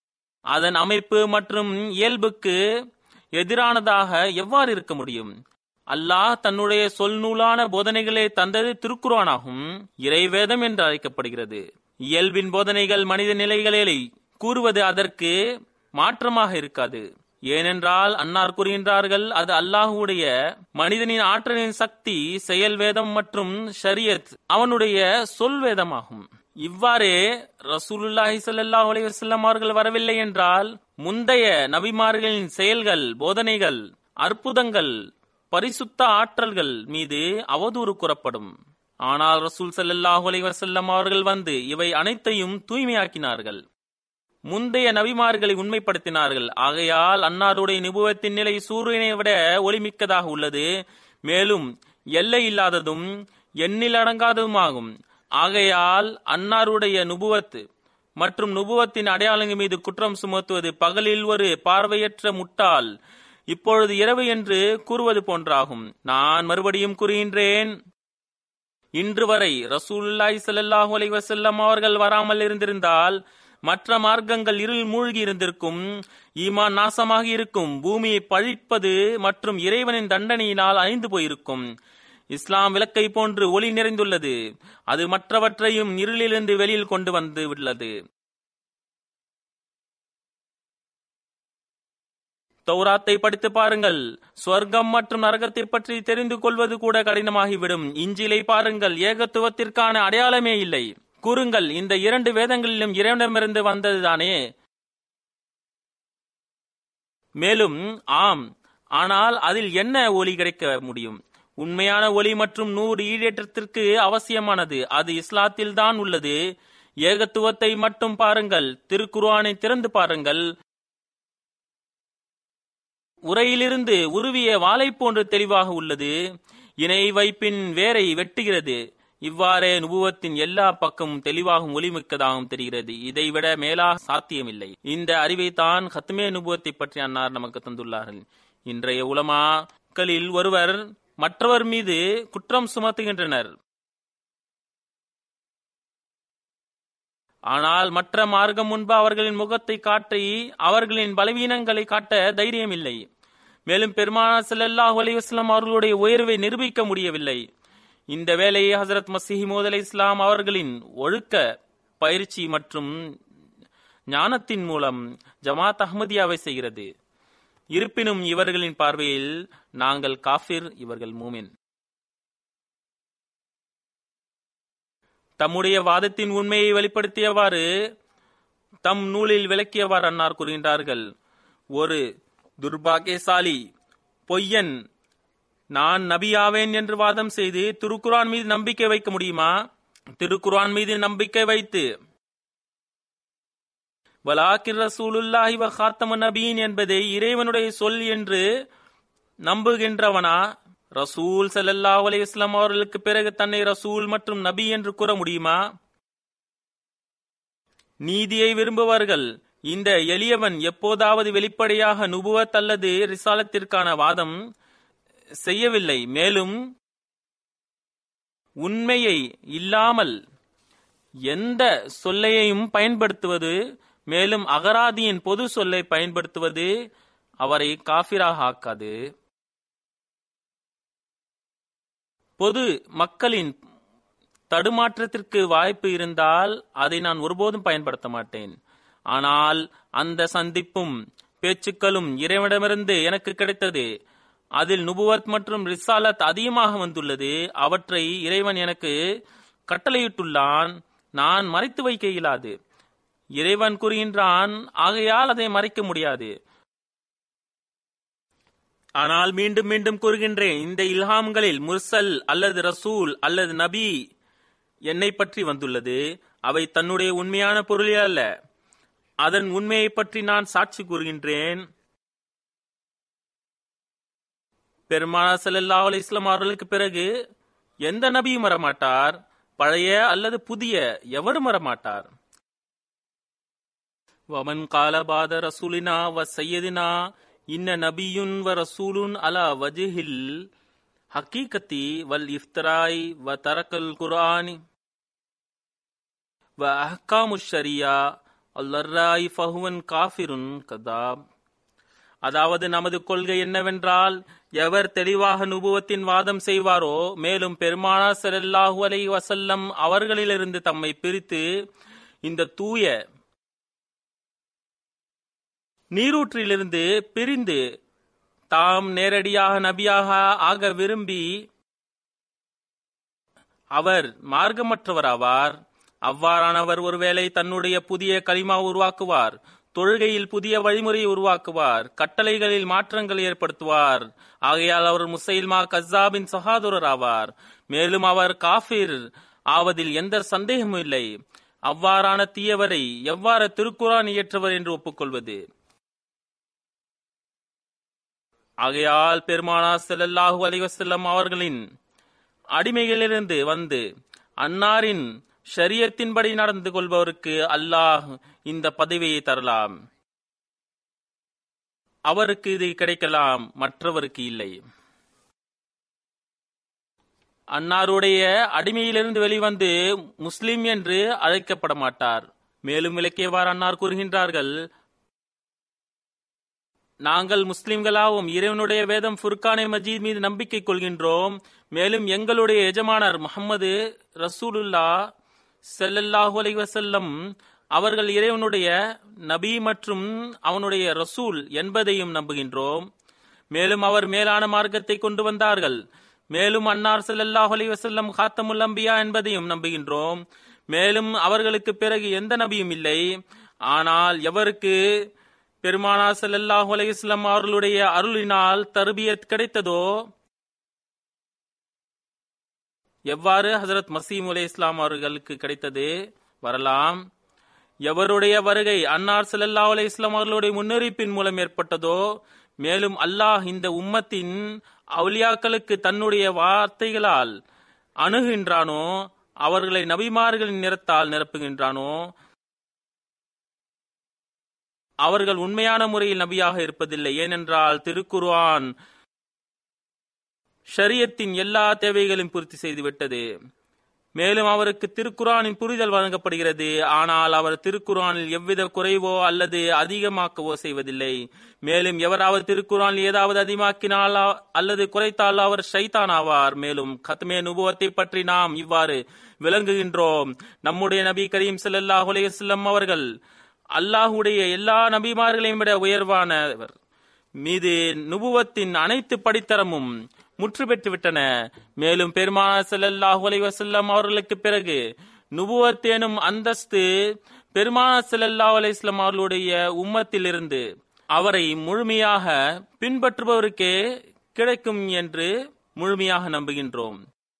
S2: அதன் அமைப்பு மற்றும் இயல்புக்கு எதிரானதாக எவ்வாறு இருக்க முடியும் அல்லாஹ் தன்னுடைய சொல் நூலான போதனைகளை தந்தது திருக்குர்ஆனாகும் இறைவேதம் என்று அழைக்கப்படுகிறது இயல்பின் போதனைகள் மனித நிலைகளை கூறுவது அதற்கு மாற்றமாக இருக்காது ஏனென்றால் அன்னார் கூறுகின்றார்கள் அது அல்லாஹுடைய மனிதனின் ஆற்றலின் சக்தி செயல் வேதம் மற்றும் ஷரியத் அவனுடைய சொல் வேதமாகும் இவ்வாறே ரசூலுல்லாஹி ஸல்லல்லாஹு அலைஹி வஸல்லம் அவர்கள் வரவில்லை என்றால் முந்தைய நபிமார்களின் செயல்கள் போதனைகள் அற்புதங்கள் பரிசுத்த ஆற்றல்கள் மீது அவதூறு கூறப்படும் ஆனால் ரசூல் ஸல்லல்லாஹு அலைஹி வஸல்லம் அவர்கள் வந்து இவை அனைத்தையும் தூய்மையாக்கினார்கள் முந்தைய நபிமார்களை உண்மைப்படுத்தினார்கள் ஆகையால் அன்னாருடைய நிபுவத்தின் நிலை சூரியனை விட ஒளிமிக்கதாக உள்ளது மேலும் எல்லை இல்லாததும் எண்ணில் அடங்காததுமாகும் ஆகையால் அன்னாருடைய நுபுவத் மற்றும் நுபுவத்தின் அடையாளங்கள் மீது குற்றம் சுமத்துவது பகலில் ஒரு பார்வையற்ற முட்டாள் இப்பொழுது இரவு என்று கூறுவது போன்றாகும் நான் மறுபடியும் கூறுகின்றேன் இன்று வரை ரசூலுல்லாஹி ஸல்லல்லாஹு அலைஹி வஸல்லம் அவர்கள் வராமல் இருந்திருந்தால் மற்ற மார்க்கங்கள் இருள் மூழ்கி இருந்திருக்கும் ஈமான் நாசமாகி இருக்கும் பூமியை பழிப்பது மற்றும் இறைவனின் தண்டனையினால் அழிந்து போயிருக்கும் இஸ்லாம் விளக்கை போன்று ஒளி நிறைந்துள்ளது அது மற்றவற்றையும் இருளிலிருந்து வெளியில் கொண்டு வந்து உள்ளது தௌராத்தை படித்து பாருங்கள் சொர்க்கம் மற்றும் நரகத்தை பற்றி தெரிந்து கொள்வது கூட கடினமாகிவிடும் இஞ்சிலை பாருங்கள் ஏகத்துவத்திற்கான அடையாளமே இல்லை கூறுங்கள் இந்த இரண்டு வேதங்களிலும் இறைவனிடமிருந்து வந்ததுதானே மேலும் ஆம் ஆனால் அதில் என்ன ஒளி கிடைக்க முடியும் உண்மையான ஒளி மற்றும் நூறு ஈடேற்றத்திற்கு அவசியமானது அது இஸ்லாத்தில் தான் உள்ளது ஏகத்துவத்தை மட்டும் பாருங்கள் திருக்குர்ஆனை திறந்து பாருங்கள் உரையிலிருந்து உருவிய வாளை போன்று தெளிவாக உள்ளது இணை வைப்பின் வேரை வெட்டுகிறது இவ்வாறே நுபுவத்தின் எல்லா பக்கமும் தெளிவாகவும் ஒளிமிக்கதாகவும் தெரிகிறது இதைவிட மேலாக சாத்தியமில்லை இந்த அறிவை தான் ஹத்மே நுபுவத்தை பற்றி அன்னார் நமக்கு தந்துள்ளார்கள் இன்றைய உலமாக்களில் ஒருவர் மற்றவர் மீது குற்றம் சுமத்துகின்றனர் ஆனால் மற்ற மார்க்கம் முன்பு அவர்களின் முகத்தை காட்டி அவர்களின் பலவீனங்களை காட்ட தைரியம் இல்லை மேலும் பெருமானா ஸல்லல்லாஹு அலைஹி வஸல்லம் அவர்களுடைய உயர்வை நிரூபிக்க முடியவில்லை இந்த வேலையை ஹசரத் மசீஹ் அலை இஸ்லாம் அவர்களின் ஒழுக்க பயிற்சி மற்றும் ஞானத்தின் மூலம் ஜமாத் அஹ்மதியாவை செய்கிறது இருப்பினும் இவர்களின் பார்வையில் நாங்கள் காஃபிர் இவர்கள் மூமின் தம்முடைய வாதத்தின் உண்மையை வெளிப்படுத்தியவாறு தம் நூலில் விளக்கியவாறு அன்னார் கூறுகின்றார்கள் ஒரு துர்பாகியசாலி பொய்யன் நான் நபியாவேன் என்று வாதம் செய்து திருக்குரான் மீது நம்பிக்கை வைக்க முடியுமா திருக்குரான் மீது நம்பிக்கை வைத்து வலாக்கிர் ரசூலுல்லாஹி வ காத்தம நபீன் என்பதை இறைவனுடைய சொல் என்று நம்புகின்றவனா ரசூல் ஸல்லல்லாஹு அலைஹி வஸல்லம் அவர்களுக்கு பிறகு தன்னை ரசூல் மற்றும் நபி என்று கூற முடியுமா நீதியை விரும்புவார்கள் இந்த எளியவன் எப்போதாவது வெளிப்படையாக நுபுவத் அல்லது ரிசாலத்திற்கான வாதம் செய்யவில்லை மேலும் உண்மையை இல்லாமல் எந்த சொல்லையையும் பயன்படுத்துவது மேலும் அகராதியின் பொது சொல்லை பயன்படுத்துவது அவரை காஃபிராக ஆக்காது பொது மக்களின் தடுமாற்றத்திற்கு வாய்ப்பு இருந்தால் அதை நான் ஒருபோதும் பயன்படுத்த மாட்டேன் ஆனால் அந்த சந்திப்பும் பேச்சுக்களும் இறைவனிடமிருந்து எனக்கு கிடைத்தது அதில் நுபுவத் மற்றும் ரிசாலத் அதிகமாக வந்துள்ளது அவற்றை இறைவன் எனக்கு கட்டளையிட்டுள்ளான் நான் மறைத்து வைக்க இயலாது இறைவன் கூறுகின்றான் ஆகையால் அதை மறைக்க முடியாது ஆனால் மீண்டும் மீண்டும் கூறுகின்றேன் இந்த இல்ஹாம்களில் முர்சல் அல்லது ரசூல் அல்லது நபி என்னை பற்றி வந்துள்ளது அவை தன்னுடைய உண்மையான பொருளே அல்ல அதன் உண்மையை பற்றி நான் சாட்சி கூறுகின்றேன் பெருமானா சல்லா அலி இஸ்லாம் அவர்களுக்கு பிறகு எந்த நபியும் வரமாட்டார் பழைய அல்லது புதிய எவரும் வரமாட்டார் வமன் காலபாத ரசூலினா வ சையதினா இன்ன நபியுன் வ ரசூலுன் அலா வஜிஹில் ஹக்கீகத்தி வல் இஃப்தராய் வ தரக்கல் குர்ஆனி வ அஹ்காமு ஷரியா அல்லர்ராய் ஃபஹுவன் காஃபிருன் கதாப் அதாவது நமது கொள்கை என்னவென்றால் எவர் தெளிவாக நுபுவத்தின் வாதம் செய்வாரோ மேலும் பெருமானா ஸல்லல்லாஹு அலைஹி வஸல்லம் அவர்களிலிருந்து தம்மை பிரித்து இந்த தூய நீரூற்றிலிருந்து பிரிந்து தாம் நேரடியாக நபியாக ஆக விரும்பி அவர் மார்க்கமற்றவராவார் அவ்வாறானவர் ஒருவேளை தன்னுடைய புதிய களிமா உருவாக்குவார் தொழுகையில் புதிய வழிமுறையை உருவாக்குவார் கட்டளைகளில் மாற்றங்கள் ஏற்படுத்துவார் ஆகையால் அவர் முசைல்மா கஸ்ஸாபின் சகாதுரர் ஆவார் மேலும் அவர் காஃபிர் ஆவதில் எந்த சந்தேகமும் இல்லை அவ்வாறான தீயவரை எவ்வாறு திருக்குரான் இயற்றவர் என்று ஒப்புக்கொள்வது ஆகையால் பெருமானா ஸல்லல்லாஹு அலைஹி வஸல்லம் அவர்களின் அடிமைகளிலிருந்து வந்து அன்னாரின் ஷரியத்தின்படி நடந்து கொள்பவருக்கு அல்லாஹ் இந்த பதவியை தரலாம் அவருக்கு இது கிடைக்கலாம் மற்றவருக்கு இல்லை அன்னாருடைய அடிமையிலிருந்து வெளிவந்து முஸ்லிம் என்று அழைக்கப்பட மாட்டார் மேலும் விளக்கியவாறு அன்னார் கூறுகின்றார்கள் நாங்கள் முஸ்லிம்களாவும் இறைவனுடைய வேதம் ஃபுர்கானே மஜீத் மீது நம்பிக்கை கொள்கின்றோம் மேலும் எங்களுடைய எஜமானர் முகமது ரசூலுல்லா ஸல்லல்லாஹு அலைஹி வஸல்லம் அவர்கள் இறைவனுடைய நபி மற்றும் அவனுடைய ரசூல் என்பதையும் நம்புகின்றோம் மேலும் அவர் மேலான மார்க்கத்தை கொண்டு வந்தார்கள் மேலும் அன்னார் ஸல்லல்லாஹு அலைஹி வஸல்லம் காத்தமுல் அம்பியா என்பதையும் நம்புகின்றோம் மேலும் அவர்களுக்கு பிறகு எந்த நபியும் இல்லை ஆனால் எவருக்கு பெருமானா ஸல்லல்லாஹு அலைஹி வஸல்லம் அவர்களுடைய அருளினால் தர்பியத் கிடைத்ததோ எவ்வாறு ஹசரத் மசீம் அலை இஸ்லாம் அவர்களுக்கு கிடைத்தது வரலாம் எவருடைய வருகை அன்னார் ஸல்லல்லாஹு அலைஹி வஸல்லம் அவர்களுடைய முன்னறிவிப்பின் மூலம் ஏற்பட்டதோ மேலும் அல்லாஹ் இந்த உம்மத்தின் அவுலியாக்களுக்கு தன்னுடைய வார்த்தைகளால் அணுகின்றானோ அவர்களை நபிமார்களின் நிறத்தால் நிரப்புகின்றானோ அவர்கள் உண்மையான முறையில் நபியாக இருப்பதில்லை ஏனென்றால் திருக்குர்ஆன் ஷரியத்தின் எல்லா தேவைகளையும் பூர்த்தி செய்துவிட்டது மேலும் அவருக்கு திருக்குரானின் புரிதல் வழங்கப்படுகிறது ஆனால் அவர் திருக்குரானில் எவ்வித குறைவோ அல்லது அதிகமாக்கவோ செய்வதில்லை மேலும் எவராவது திருக்குரானில் ஏதாவது அதிகமாக்கினால் அல்லது குறைத்தால் அவர் ஷைத்தான் ஆவார் மேலும் கத்மே நுபுவத்தை பற்றி நாம் இவ்வாறு விளங்குகின்றோம் நம்முடைய நபி கரீம் ஸல்லல்லாஹு அலைஹி வஸல்லம் அவர்கள் அல்லாஹுடைய எல்லா நபிமார்களையும் விட உயர்வானவர் மீது நுபுவத்தின் அனைத்து படித்தரமும் முற்று பெற்று விட்டன மேலும் பெருமானா ஸல்லல்லாஹு அலைஹி வஸல்லம் அவர்களுக்கு பிறகு நுபுவத் எனும் அந்தஸ்து பெருமானா ஸல்லல்லாஹு அலைஹி வஸல்லம் அவர்களுடைய உம்மத்திலிருந்து அவரை முழுமையாக பின்பற்றுபவருக்கே கிடைக்கும் என்று முழுமையாக நம்புகின்றோம்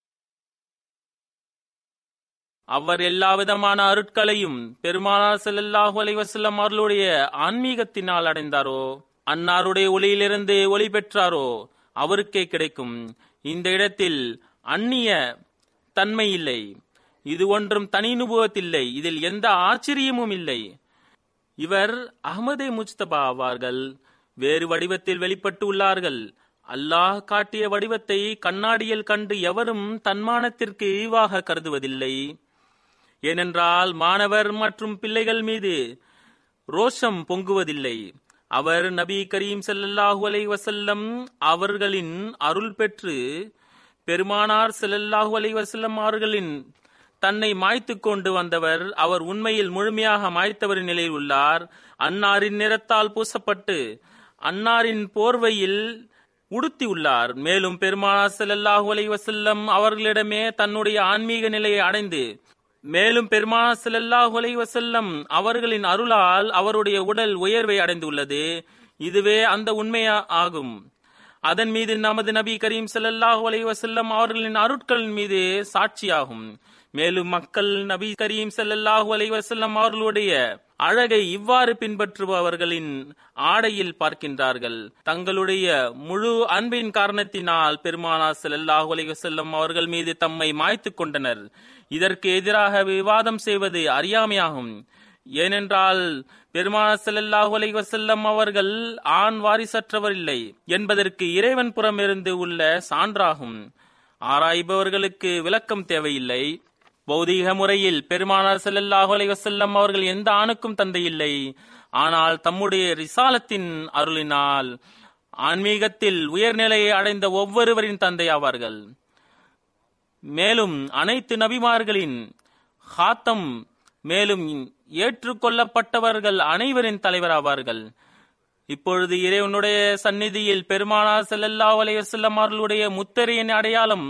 S2: அவர் எல்லா விதமான அருட்களையும் பெருமானார் ஸல்லல்லாஹு அலைஹி வஸல்லம் அவர்களுடைய ஆன்மீகத்தினால் அடைந்தாரோ அன்னாருடைய ஒளியிலிருந்து ஒளி பெற்றாரோ அவருக்கே கிடைக்கும் இந்த இடத்தில் அந்நிய தன்மை இல்லை இது ஒன்றும் தனி நுபுவத்தில்லை இதில் எந்த ஆச்சரியமும் இல்லை இவர் அகமதே முஜ்தபா ஆவார்கள் வேறு வடிவத்தில் வெளிப்பட்டு உள்ளார்கள் அல்லாஹ் காட்டிய வடிவத்தை கண்ணாடியில் கண்டு எவரும் தன்மானத்திற்கு இழிவாக கருதுவதில்லை ஏனென்றால் மாணவர் மற்றும் பிள்ளைகள் மீது ரோஷம் பொங்குவதில்லை அவர் நபி கரீம் ஸல்லல்லாஹு அலைஹி வஸல்லம் அவர்களின் அருள் பெற்று பெருமானார் ஸல்லல்லாஹு அலைஹி வஸல்லம் அவர்களின் தன்னை மாய்த்துக் கொண்டு வந்தவர் அவர் உண்மையில் முழுமையாக மாய்த்தவரின் நிலையில் உள்ளார் அன்னாரின் நிறத்தால் பூசப்பட்டு அன்னாரின் போர்வையில் உடுத்தி உள்ளார் மேலும் பெருமானார் ஸல்லல்லாஹு அலைஹி வஸல்லம் அவர்களிடமே தன்னுடைய ஆன்மீக நிலையை அடைந்து மேலும் பெருமானார் ஸல்லல்லாஹு அலைஹி வஸல்லம் அவர்களின் அருளால் அவருடைய உடல் உயர்வை அடைந்துள்ளது இதுவே அந்த உண்மை ஆகும் அதன் மீது நமது நபி கரீம் ஸல்லல்லாஹு அலைஹி வஸல்லம் அவர்களின் அருட்களின் மீது சாட்சியாகும் மேலும் மக்கள் நபி கரீம் ஸல்லல்லாஹு அலைஹி வஸல்லம் அவர்களுடைய அழகை இவ்வாறு பின்பற்றுபவர்களின் ஆடையில் பார்க்கின்றார்கள் தங்களுடைய முழு அன்பின் காரணத்தினால் பெருமானார் ஸல்லல்லாஹு அலைஹி வஸல்லம் அவர்கள் மீது தம்மை மாய்த்துக் கொண்டனர் இதற்கு எதிராக விவாதம் செய்வது அறியாமையாகும் ஏனென்றால் பெருமானார் ஸல்லல்லாஹு அலைஹி வஸல்லம் அவர்கள் ஆண் வாரிசற்றவர் இல்லை என்பதற்கு இறைவன் புறமிருந்து உள்ள சான்றாகும் ஆராய்பவர்களுக்கு விளக்கம் தேவையில்லை பௌதீக முறையில் பெருமானார் ஸல்லல்லாஹு அலைஹி வஸல்லம் அவர்கள் எந்த ஆணுக்கும் தந்தை இல்லை ஆனால் தம்முடைய ரிசாலத்தின் அருளினால் ஆன்மீகத்தில் உயர்நிலையை அடைந்த ஒவ்வொருவரின் தந்தை ஆவார்கள் மேலும் அனைத்து நபிமார்களின் ஹாத்தம் மேலும் ஏற்றுக்கொள்ளப்பட்டவர்கள் அனைவரின் தலைவராவார்கள் இப்பொழுது இறைவனுடைய சந்நிதியில் பெருமானார் ஸல்லல்லாஹு அலைஹி வஸல்லம் அவர்களுடைய முத்திரையின் அடையாளம்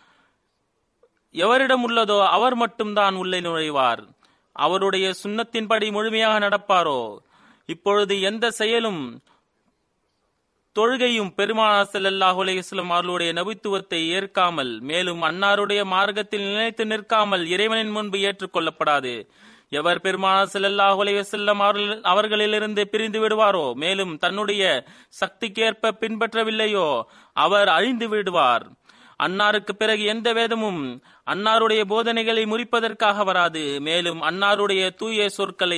S2: எவரிடம் உள்ளதோ அவர் மட்டும்தான் உள்ளே நுழைவார் அவருடைய சுண்ணத்தின்படி முழுமையாக நடப்பாரோ இப்பொழுது எந்த செயலும் தொழுகையும் பெருமானார் ஸல்லல்லாஹு அலைஹி வஸல்லம் அவர்களுடைய நபித்துவத்தை ஏற்காமல் மேலும் அன்னாருடைய மார்க்கத்தில் நிலைத்து நிற்காமல் இறைவனின் முன்பு ஏற்றுக்கொள்ளப்படாது எவர் பெருமானார் ஸல்லல்லாஹு அலைஹி வஸல்லம் அவர்கள் அவர்களிலிருந்து பிரிந்து விடுவாரோ மேலும் தன்னுடைய சக்திக்கேற்ப பின்பற்றவில்லையோ அவர் அழிந்து விடுவார் அன்னாருக்கு பிறகு எந்த வேதமும் அன்னாருடைய போதனைகளை முறிப்பதற்காக வராது மேலும் அன்னாருடைய தூய சொற்களை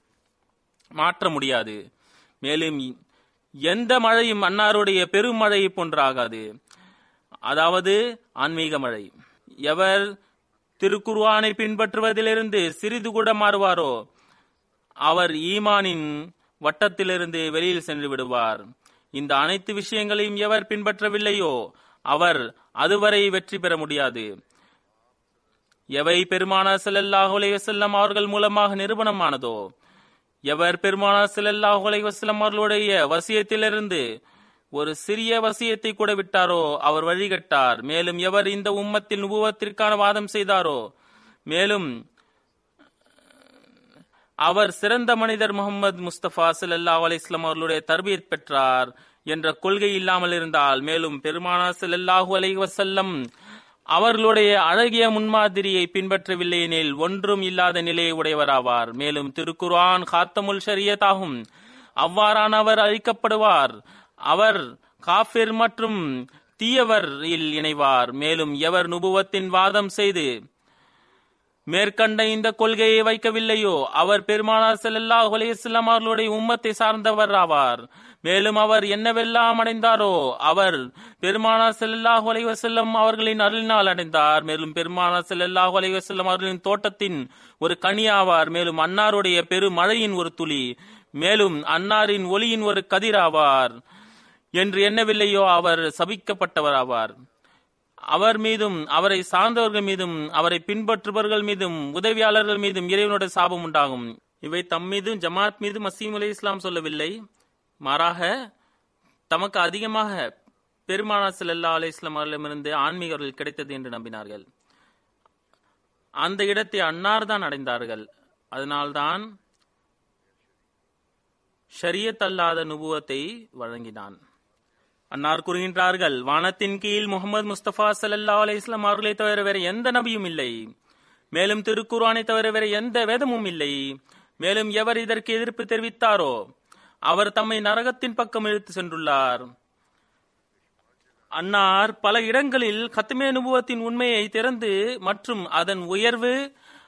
S2: மாற்ற முடியாது மேலும் எந்த மழையும் அன்னாருடைய பெருமழை போன்றாகாது அதாவது ஆன்மீக மழை எவர் திருக்குர்ஆனை பின்பற்றுவதிலிருந்து சிறிது கூட மாறுவாரோ அவர் ஈமானின் வட்டத்திலிருந்து வெளியில் சென்று விடுவார் இந்த அனைத்து விஷயங்களையும் எவர் பின்பற்றவில்லையோ அவர் அதுவரை வெற்றி பெற முடியாது எவை பெருமானார் ஸல்லல்லாஹு அலைஹி வஸல்லம் அவர்கள் மூலமாக நிரூபணமானதோ எவர் பெருமானார் ஸல்லல்லாஹு அலைஹி வஸல்லம் அவர்களுடைய வசியத்திலிருந்து ஒரு சிறிய வசியத்தை கூட விட்டாரோ அவர் வழிகட்டார் மேலும் எவர் இந்த உம்மத்தில் நுபுவத்திற்கான வாதம் செய்தாரோ மேலும் அவர் சிறந்த மனிதர் முகமது முஸ்தபா ஸல்லல்லாஹு அலைஹி வஸல்லம் அவர்களுடைய தர்பியத் பெற்றார் என்ற கொள்கை இல்லாமல் இருந்தால் மேலும் பெருமானார் ஸல்லல்லாஹு அலைஹி வஸல்லம் அவர்களுடைய அழகிய முன்மாதிரியை பின்பற்றவில்லை எனில் ஒன்றும் இல்லாத நிலையை உடையவராவார் மேலும் திருக்குர்ஆன் காத்தமுல் ஷரியத் ஆகும் அவ்வாறான அவர் அழிக்கப்படுவார் அவர் காஃபிர் மற்றும் தீயவர் இணைவார் மேலும் எவர் நுபுவத்தின் வாதம் செய்து மேற்கண்ட இந்த கொள்கையை வைக்கவில்லையோ அவர் பெருமானார் ஸல்லல்லாஹு அலைஹி வஸல்லம் அவர்களுடைய உம்மத்தை சார்ந்தவர் ஆவார் மேலும் அவர் என்னவெல்லாம் அடைந்தாரோ அவர் பெருமானார் ஸல்லல்லாஹு அலைஹி வஸல்லம் அவர்களின் அருளினால் அடைந்தார் மேலும் பெருமானார் ஸல்லல்லாஹு அலைஹி வஸல்லம் அவர்களின் தோட்டத்தின் ஒரு கனி ஆவார் மேலும் அன்னாருடைய பெருமழையின் ஒரு துளி மேலும் அன்னாரின் ஒளியின் ஒரு கதிராவார் என்று எண்ணவில்லையோ அவர் சபிக்கப்பட்டவர் ஆவார் அவர் மீதும் அவரை சார்ந்தவர்கள் மீதும் அவரை பின்பற்றுபவர்கள் மீதும் உதவியாளர்கள் மீதும் இறைவனுடைய சாபம் உண்டாகும் இவை தம் மீதும் ஜமாத் மீது மசீம் அலி இஸ்லாம் சொல்லவில்லை மாறாக தமக்கு அதிகமாக பெருமானா ஸல்லல்லாஹு அலைஹி வஸல்லம் அவர்களிடமிருந்து ஆன்மீகர்கள் கிடைத்தது என்று நம்பினார்கள் அந்த இடத்தை அன்னார் தான் அடைந்தார்கள் அதனால்தான் ஷரியத் அல்லாத நுபுவத்தை வழங்கினான் அன்னார் கூறுகின்றார்கள் வானத்தின் கீழ் முகமது முஸ்தபா ஸல்லல்லாஹு அலைஹி வஸல்லம் அவர்களை தவிர வேற எந்த நபியும் இல்லை மேலும் திருக்குர்ஆனை தவிர வேற எந்த வேதமும் இல்லை மேலும் எவர் இதற்கு எதிர்ப்பு தெரிவித்தாரோ அவர் தம்மை நரகத்தின் பக்கம் இழுத்து சென்றுள்ளார் அன்னார் பல இடங்களில் கத்துமே நுபுவத்தின் உண்மையை திறந்து மற்றும் அதன் உயர்வு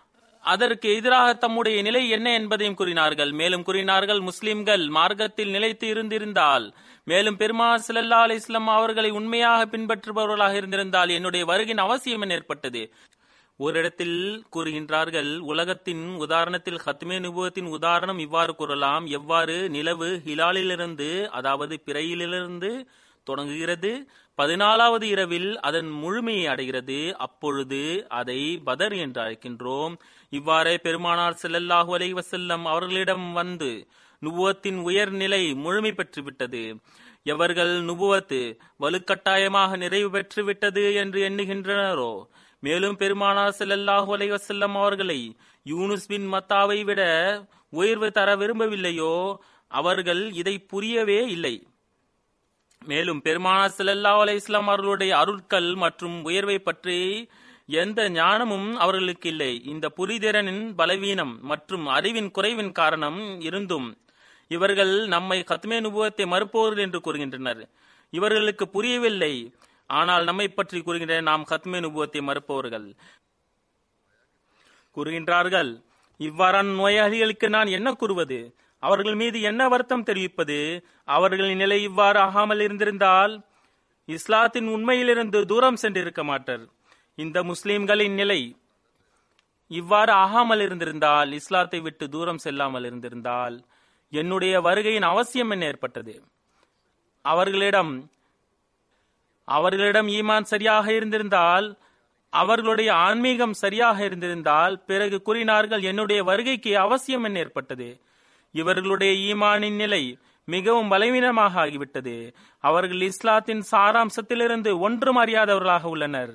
S2: அதற்கு எதிராக தம்முடைய நிலை என்ன என்பதையும் கூறினார்கள் மேலும் கூறினார்கள் முஸ்லிம்கள் மார்க்கத்தில் நிலைத்து இருந்திருந்தால் மேலும் பெருமா சிலல்லா அலி இஸ்லாம் அவர்களை உண்மையாக பின்பற்றுபவர்களாக இருந்திருந்தால் என்னுடைய வருகின் அவசியம் என ஏற்பட்டது ஒரு இடத்தில் கூறுகின்றார்கள் உலகத்தின் உதாரணத்தில் ஹத்மே நுபுவத்தின் உதாரணம் இவ்வாறு கூறலாம் எவ்வாறு நிலவு ஹிலாலிலிருந்து அதாவது பிறையிலிருந்து தொடங்குகிறது பதினாலாவது இரவில் அதன் முழுமையை அடைகிறது அப்பொழுது அதை பதர் என்று அழைக்கின்றோம் இவ்வாறே பெருமானார் செல்லல்லாஹு அலை வசல்லம் அவர்களிடம் வந்து நுபுவத்தின் உயர்நிலை முழுமை பெற்றுவிட்டது எவர்கள் நுபுவத்து வலுக்கட்டாயமாக நிறைவு பெற்றுவிட்டது என்று எண்ணுகின்றனரோ மேலும் பெருமானார் செல்லல்லாஹு அலை வசல்லம் அவர்களை யூனுஸ் பின் மத்தாவை விட உயர்வு தர விரும்பவில்லையோ அவர்கள் இதை புரியவே இல்லை மேலும் பெருமானார் செல்லல்லா அலை இஸ்லாம் அவர்களுடைய அருட்கள் மற்றும் உயர்வை பற்றி எந்த ஞானமும் அவர்களுக்கு இல்லை இந்த புரிதிறனின் பலவீனம் மற்றும் அறிவின் குறைவின் காரணம் இருந்தும் இவர்கள் நம்மை கத்மே நுபுவத்தை மறுப்பவர்கள் என்று கூறுகின்றனர் இவர்களுக்கு புரியவில்லை ஆனால் நம்மை பற்றி கூறுகின்ற நாம் கத்மே நுபுவத்தை மறுப்பவர்கள் கூறுகின்றார்கள் இவ்வாறான நோயாளிகளுக்கு நான் என்ன கூறுவது அவர்கள் மீது என்ன வருத்தம் தெரிவிப்பது அவர்களின் நிலை இவ்வாறு ஆகாமல் இருந்திருந்தால் இஸ்லாத்தின் உண்மையிலிருந்து தூரம் சென்றிருக்க மாட்டர் இந்த முஸ்லிம்களின் நிலை இவ்வாறு ஆகாமல் இருந்திருந்தால் இஸ்லாத்தை விட்டு தூரம் செல்லாமல் இருந்திருந்தால் என்னுடைய வருகையின் அவசியம் என்ன ஏற்பட்டது அவர்களிடம் அவர்களிடம் ஈமான் சரியாக இருந்திருந்தால் அவர்களுடைய ஆன்மீகம் சரியாக இருந்திருந்தால் பிறகு கூறினார்கள் என்னுடைய வருகைக்கு அவசியம் என்ன ஏற்பட்டது இவர்களுடைய ஈமானின் நிலை மிகவும் பலவீனமாக ஆகிவிட்டது அவர்கள் இஸ்லாத்தின் சாராம்சத்திலிருந்து ஒன்றும் அறியாதவர்களாக உள்ளனர்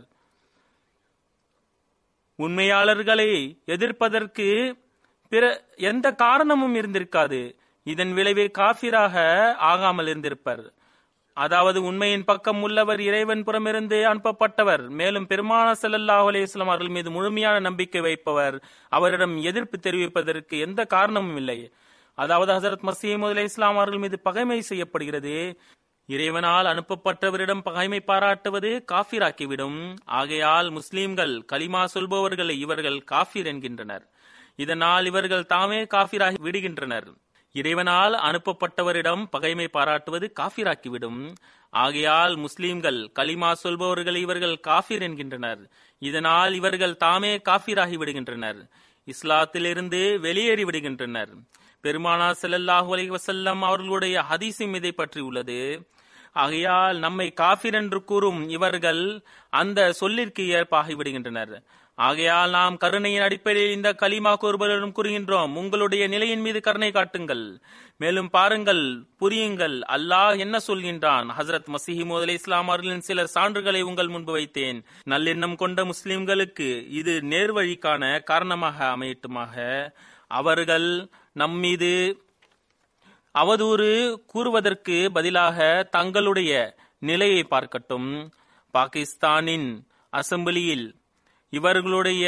S2: உண்மையாளர்களை எதிர்ப்பதற்கு பிற எந்த காரணமும் இருந்திருக்காது இதன் விளைவே காபிராக ஆகாமல் இருந்திருப்பர் அதாவது உண்மையின் பக்கம் உள்ளவர் இறைவன் புறமிருந்து அனுப்பப்பட்டவர் மேலும் பெருமான செல்லல்லாஹ் அலையம் அவர்கள் மீது முழுமையான நம்பிக்கை வைப்பவர் அவரிடம் எதிர்ப்பு தெரிவிப்பதற்கு எந்த காரணமும் இல்லை அதாவது ஹசரத் மசீம் அலி இஸ்லாம் அவர்கள் மீது பகைமை செய்யப்படுகிறது இறைவனால் அனுப்பப்பட்டவரிடம் பகைமை பாராட்டுவது காஃபிராக்கிவிடும் ஆகையால் முஸ்லிம்கள் கலிமா சொல்பவர்களை இவர்கள் காஃபிர் என்கின்றனர் இதனால் இவர்கள் தாமே காஃபிராகி விடுகின்றனர் இறைவனால் அனுப்பப்பட்டவரிடம் பகைமை பாராட்டுவது காஃபிராக்கிவிடும் ஆகையால் முஸ்லிம்கள் கலிமா சொல்பவர்கள் இவர்கள் காஃபிர் என்கின்றனர் இதனால் இவர்கள் தாமே காஃபிராகி விடுகின்றனர் இஸ்லாத்திலிருந்து வெளியேறி விடுகின்றனர் பெருமானா செல்லல்லாஹு அலி வசல்லம் அவர்களுடைய ஹதீஸும் இதை பற்றி உள்ளது ஆகையால் நம்மை காஃபிர் என்று கூறும் இவர்கள் அந்த சொல்லிற்கு ஏற்பாகி விடுகின்றனர் ஆகையால் நாம் கருணையின் அடிப்படையில் இந்த கலிமா கூறுபவரிடம் கூறுகின்றோம் உங்களுடைய நிலையின் மீது கருணை காட்டுங்கள் மேலும் பாருங்கள் புரியுங்கள் அல்லாஹ் என்ன சொல்கின்றான் ஹசரத் மசிஹிமோத் அலி இஸ்லாம் அவர்களின் சில சான்றுகளை உங்கள் முன்பு வைத்தேன் நல்லெண்ணம் கொண்ட முஸ்லிம்களுக்கு இது நேர்வழிக்கான காரணமாக அமையட்டுமாக அவர்கள் நம்மீது அவதூறு கூறுவதற்கு பதிலாக தங்களுடைய நிலையை பார்க்கட்டும் பாகிஸ்தானின் அசம்பிளியில் இவர்களுடைய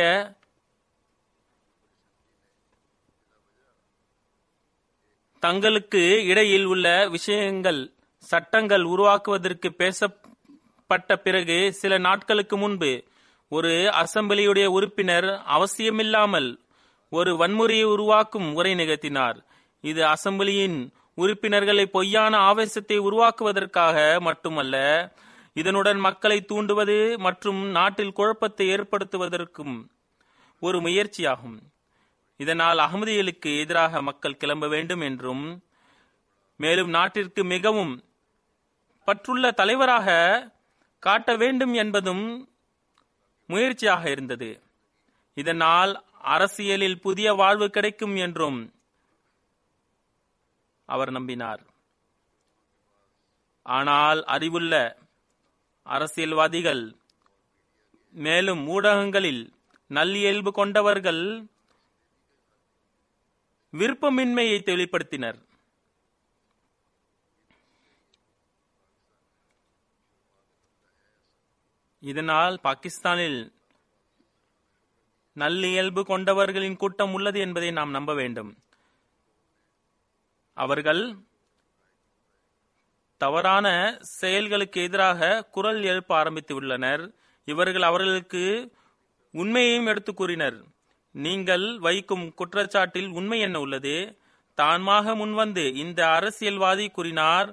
S2: தங்களுக்கு இடையில் உள்ள விஷயங்கள் சட்டங்கள் உருவாக்குவதற்கு பேசப்பட்ட பிறகு சில நாட்களுக்கு முன்பு ஒரு அசம்பிளியுடைய உறுப்பினர் அவசியமில்லாமல் ஒரு வன்முறையை உருவாக்கும் உரை நிகழ்த்தினார் இது அசம்பிளியின் உறுப்பினர்களை பொய்யான ஆவேசத்தை உருவாக்குவதற்காக மட்டுமல்ல இதனுடன் மக்களை தூண்டுவது மற்றும் நாட்டில் குழப்பத்தை ஏற்படுத்துவதற்கும் ஒரு முயற்சியாகும் இதனால் அகமதிகளுக்கு எதிராக மக்கள் கிளம்ப வேண்டும் என்றும் மேலும் நாட்டிற்கு மிகவும் பற்றுள்ள தலைவராக காட்ட வேண்டும் என்பதும் முயற்சியாக இருந்தது இதனால் அரசியலில் புதிய வாழ்வு கிடைக்கும் என்றும் அவர் நம்பினார் ஆனால் அறிவுள்ள அரசியல்வாதிகள் மேலும் ஊடகங்களில் நல்லியல்பு கொண்டவர்கள் விருப்பமின்மையை தெளிப்படுத்தினர் இதனால் பாகிஸ்தானில் நல்லியல்பு கொண்டவர்களின் கூட்டம் உள்ளது என்பதை நாம் நம்ப வேண்டும் அவர்கள் தவறான செயல்களுக்கு எதிராக குரல் எழுப்ப ஆரம்பித்து உள்ளனர் இவர்கள் அவர்களுக்கு உண்மையையும் எடுத்து கூறினர் நீங்கள் வைக்கும் குற்றச்சாட்டில் உண்மை என்ன உள்ளது தான்மாக முன்வந்து இந்த அரசியல்வாதி கூறினார்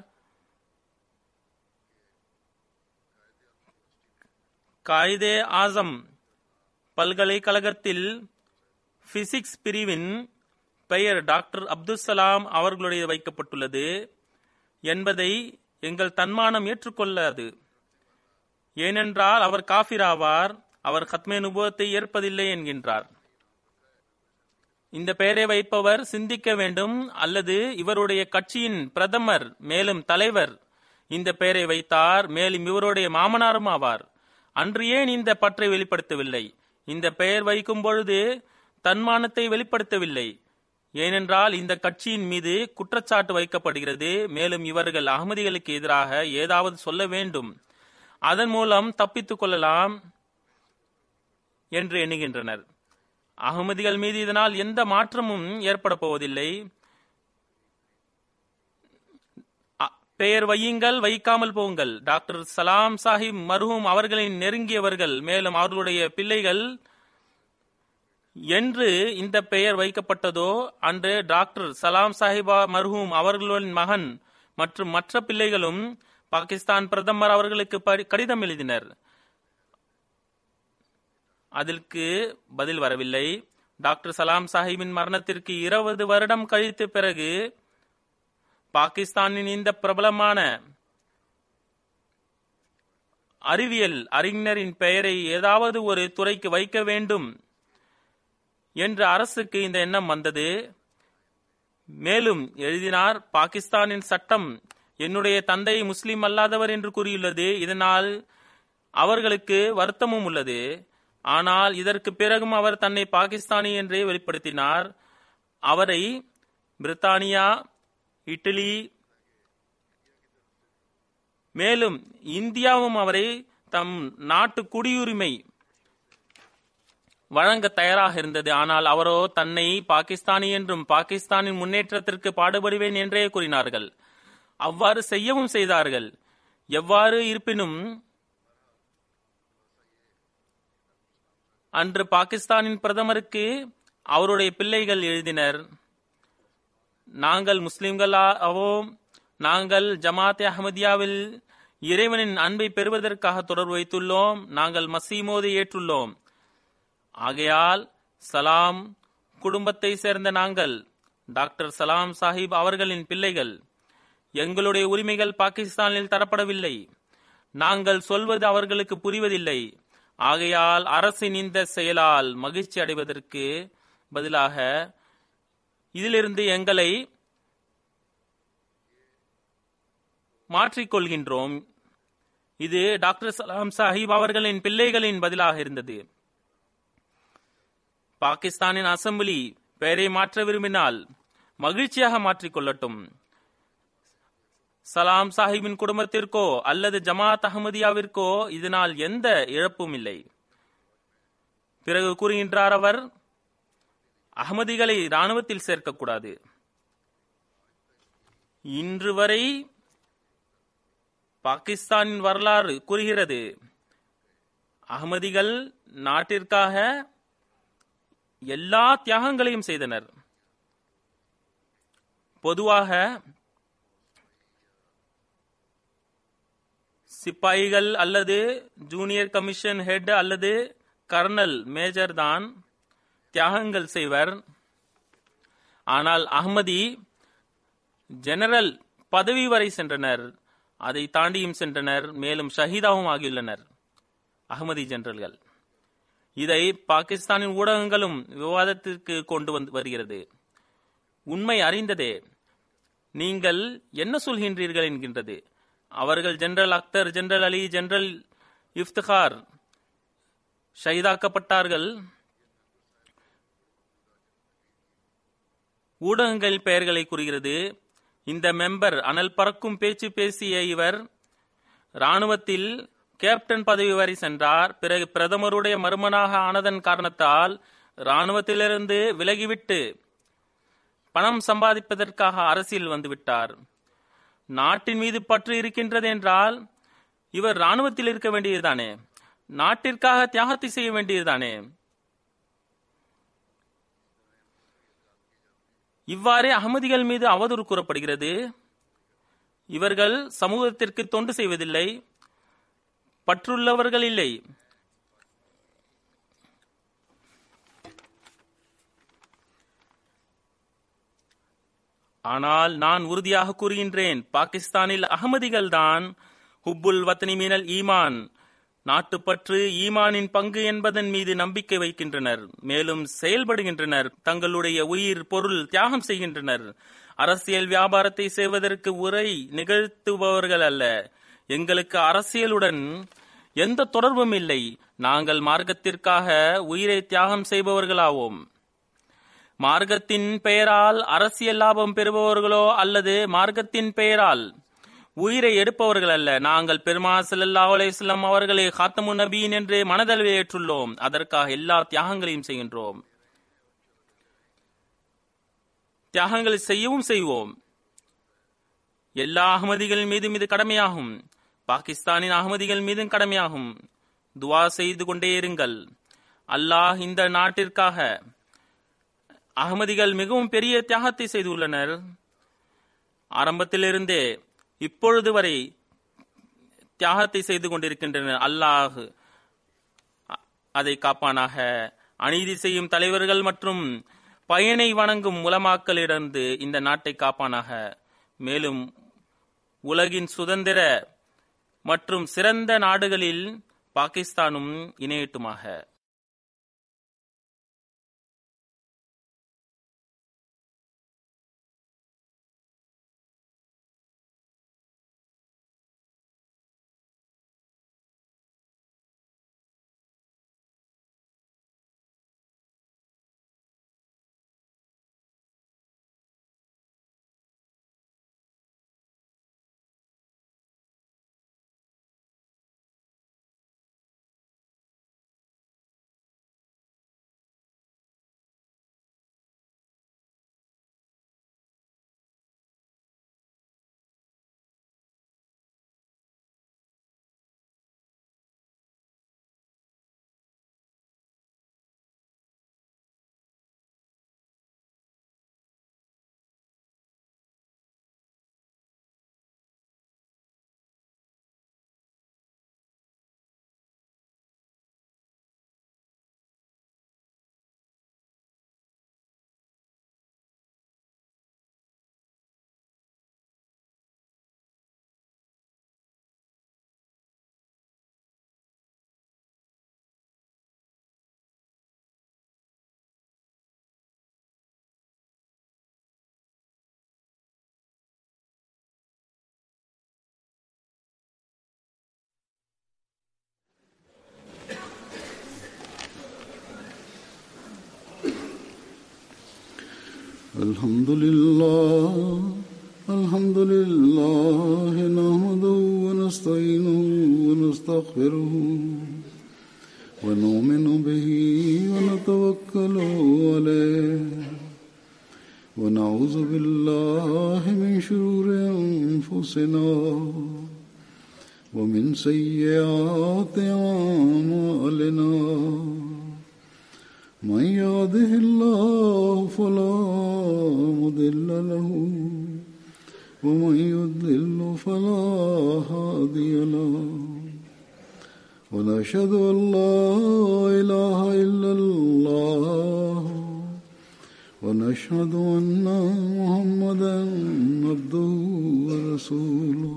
S2: காயிதே ஆசம் பல்கலைக்கழகத்தில் பிசிக்ஸ் பிரிவின் பெயர் டாக்டர் அப்துல் சலாம் அவர்களுடைய வைக்கப்பட்டுள்ளது என்பதை எங்கள் தன்மானம் ஏற்றுக்கொள்ளாது ஏனென்றால் அவர் காஃபிர் ஆவார் அவர் ஹத்மே நுபுவத்தை ஏற்பதில்லை என்கின்றார் இந்த பெயரை வைப்பவர் சிந்திக்க வேண்டும் அல்லது இவருடைய கட்சியின் பிரதமர் மேலும் தலைவர் இந்த பெயரை வைத்தார் மேலும் இவருடைய மாமனாரும் ஆவார் அன்று ஏன் இந்த பற்றை வெளிப்படுத்தவில்லை இந்த பெயர் வைக்கும் பொழுது தன்மானத்தை வெளிப்படுத்தவில்லை ஏனென்றால் இந்த கட்சியின் மீது குற்றச்சாட்டு வைக்கப்படுகிறது மேலும் இவர்கள் அகமதிகளுக்கு எதிராக ஏதாவது சொல்ல வேண்டும் அதன் மூலம் தப்பித்துக் கொள்ளலாம் என்று எண்ணுகின்றனர் அகமதிகள் மீது இதனால் எந்த மாற்றமும் ஏற்பட போவதில்லை அ- பெயர் வையுங்கள் வைக்காமல் போங்கள் டாக்டர் சலாம் சாஹிப் மர்ஹூம் அவர்களின் நெருங்கியவர்கள் மேலும் அவர்களுடைய பிள்ளைகள் என்று இந்த பெயர் வைக்கப்பட்டதோ அன்று டாக்டர் சலாம் சாஹிபா மர்ஹூம் அவர்களின் மகன் மற்றும் மற்ற பிள்ளைகளும் பாகிஸ்தான் பிரதமர் அவர்களுக்கு படி- கடிதம் எழுதினர் அதற்கு பதில் வரவில்லை டாக்டர் சலாம் சாஹிப்பின் மரணத்திற்கு இருபது வருடம் கழித்த பிறகு பாகிஸ்தானின் இந்த பிரபலமான அறிவியல் அறிஞரின் பெயரை ஏதாவது ஒரு துறைக்கு வைக்க வேண்டும் என்று அரசுக்கு இந்த எண்ணம் வந்தது மேலும் எழுதினார் பாகிஸ்தானின் சட்டம் என்னுடைய தந்தை முஸ்லிம் அல்லாதவர் என்று கூறியுள்ளது இதனால் அவர்களுக்கு வருத்தமும் உள்ளது ஆனால் இதற்கு பிறகும் அவர் தன்னை பாகிஸ்தானி என்றே வெளிப்படுத்தினார் அவரை பிரித்தானியா இட்டலி மேலும் இந்தியாவும் அவரை தம் நாட்டு குடியுரிமை வழங்க தயாராக இருந்தது ஆனால் அவரோ தன்னை பாகிஸ்தானி என்றும் பாகிஸ்தானின் முன்னேற்றத்திற்கு பாடுபடுவேன் என்றே கூறினார்கள் அவ்வாறு செய்யவும் செய்தார்கள் எவ்வாறு இருப்பினும் அன்று பாகிஸ்தானின் பிரதமருக்கு அவருடைய பிள்ளைகள் எழுதினர் நாங்கள் முஸ்லிம்கள் ஆவோம் நாங்கள் ஜமாத் அஹமதியாவில் இறைவனின் அன்பை பெறுவதற்காக தொடர்பு வைத்துள்ளோம் நாங்கள் மசீமோதை ஏற்றுள்ளோம் ஆகையால் சலாம் குடும்பத்தை சேர்ந்த நாங்கள் டாக்டர் சலாம் சாஹிப் அவர்களின் பிள்ளைகள் எங்களுடைய உரிமைகள் பாகிஸ்தானில் தரப்படவில்லை நாங்கள் சொல்வது அவர்களுக்கு புரிவதில்லை ஆகையால் அரசின் இந்த செயலால் மகிழ்ச்சி அடைவதற்கு பதிலாக இதிலிருந்து எங்களை மாற்றிக்கொள்கின்றோம் இது டாக்டர் சலாம் சாஹிப் அவர்களின் பிள்ளைகளின் பதிலாக இருந்தது பாகிஸ்தானின் அசம்பிளி பெயரை மாற்ற விரும்பினால் மகிழ்ச்சியாக மாற்றிக்கொள்ளட்டும் சலாம் சாஹிப்பின் குடும்பத்திற்கோ அல்லது ஜமாத் அஹமதியாவிற்கோ இதனால் எந்த இழப்பும் இல்லை பிறகு கூறுகின்றார் அவர் அகமதிகளை ராணுவத்தில் சேர்க்கக்கூடாது இன்று வரை பாகிஸ்தானின் வரலாறு கூறுகிறது அகமதிகள் நாட்டிற்காக எல்லா தியாகங்களையும் செய்தனர் பொதுவாக சிப்பாய்கள் அல்லது ஜூனியர் கமிஷன் ஹெட் அல்லது கர்னல் மேஜர் தான் தியாகங்கள் செய்வர் ஆனால் அஹ்மதி ஜெனரல் பதவி வரை சென்றனர் அதை தாண்டியும் சென்றனர் மேலும் ஷஹீதாவும் ஆகியுள்ளனர் அகமதி ஜெனரல்கள் இதை பாகிஸ்தானின் ஊடகங்களும் விவாதத்திற்கு கொண்டு வந்து வருகிறது உண்மை அறிந்ததே நீங்கள் என்ன சொல்கின்றீர்கள் என்கின்றது அவர்கள் general Akhtar general Ali general Iftikhar ஷஹீதாக்கப்பட்டார்கள் ஊடகங்கள் பெயர்களை கூறுகிறது இந்த மெம்பர் அனல் பறக்கும் பேச்சு பேசிய இவர் ராணுவத்தில் கேப்டன் பதவி வரை சென்றார் பிறகு பிரதமருடைய மருமனாக ஆனதன் காரணத்தால் ராணுவத்திலிருந்து விலகிவிட்டு பணம் சம்பாதிப்பதற்காக அரசியல் வந்துவிட்டார் நாட்டின் மீது பற்று இருக்கின்றது என்றால் இவர் ராணுவத்தில் இருக்க வேண்டியதுதானே நாட்டிற்காக தியாகத்தை செய்ய வேண்டியதுதானே இவ்வாறே அகமதிகள் மீது அவதூறு கூறப்படுகிறது இவர்கள் சமூகத்திற்கு தொண்டு செய்வதில்லை பற்றுள்ளவர்கள் இல்லை ஆனால் நான் உறுதியாக கூறுகின்றேன் பாகிஸ்தானில் அகமதிகள் தான் ஹுப்புல் வத்தனி மீனல் ஈமான் நாட்டுப்பற்று ஈமானின் பங்கு என்பதன் மீது நம்பிக்கை வைக்கின்றனர் மேலும் செயல்படுகின்றனர் தங்களுடைய உயிர் பொருள் தியாகம் செய்கின்றனர் அரசியல் வியாபாரத்தை செய்வதற்கு உரை நிகழ்த்துபவர்கள் அல்ல எங்களுக்கு அரசியலுடன் எந்த தொடர்பும் இல்லை நாங்கள் மார்க்கத்திற்காக உயிரை தியாகம் செய்பவர்களாவோம் மார்க்கத்தின் பெயரால் அரசியல் லாபம் பெறுபவர்களோ அல்லது மார்க்கத்தின் பெயரால் உயிரை எடுப்பவர்கள் அல்ல நாங்கள் பெருமா ஸல்லல்லாஹு அலைஹி வஸல்லம் அவர்களை காத்தமு நபியின் என்று மனதளவில் ஏற்றுள்ளோம் அதற்காக எல்லா தியாகங்களையும் செய்கின்றோம் தியாகங்களை செய்யவும் செய்வோம் எல்லா அகமதிகள் மீதும் இது கடமையாகும் பாகிஸ்தானின் அகமதிகள் மீதும் கடமையாகும் துவா செய்து கொண்டே இருங்கள் அல்லாஹ் இந்த நாட்டிற்காக அகமதிகள் மிகவும் பெரிய தியாகத்தை செய்துள்ளனர் ஆரம்பத்திலிருந்தே இப்பொழுது வரை தியாகத்தை செய்து கொண்டிருக்கின்றனர் அல்லாஹ் அ- அதை காப்பானாக அநீதி செய்யும் தலைவர்கள் மற்றும் பயனை வணங்கும் உலமாக்களிடந்து இந்த நாட்டை காப்பானாக மேலும் உலகின் சுதந்திர மற்றும் சிறந்த நாடுகளில் பாகிஸ்தானும் இணையட்டுமாக
S1: الحمد لله الحمد لله نحمده ونستعينه ونستغفره ونؤمن به ونتوكل عليه ونعوذ بالله من شرور أنفسنا ومن سيئات أعمالنا من يهده الله فلا مضل له ومن يضلل فلا هادي له ونشهد ان لا اله الا الله ونشهد ان محمدا عبده ورسوله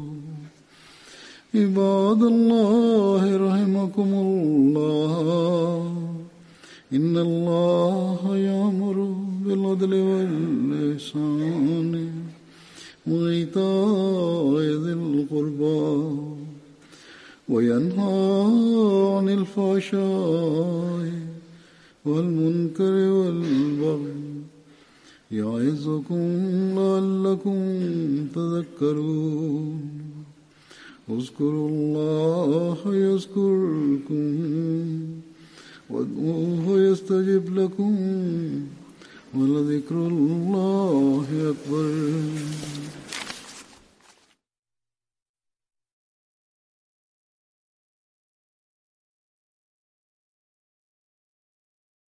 S1: عباد الله رحمكم الله إن الله يأمر بالعدل والإحسان وإيتاء ذي القربى وينهى عن الفحشاء والمنكر والبغي يعظكم لعلكم تذكرون اذكروا الله يذكركم وادعوه يستجب لكم ولذكر الله أكبر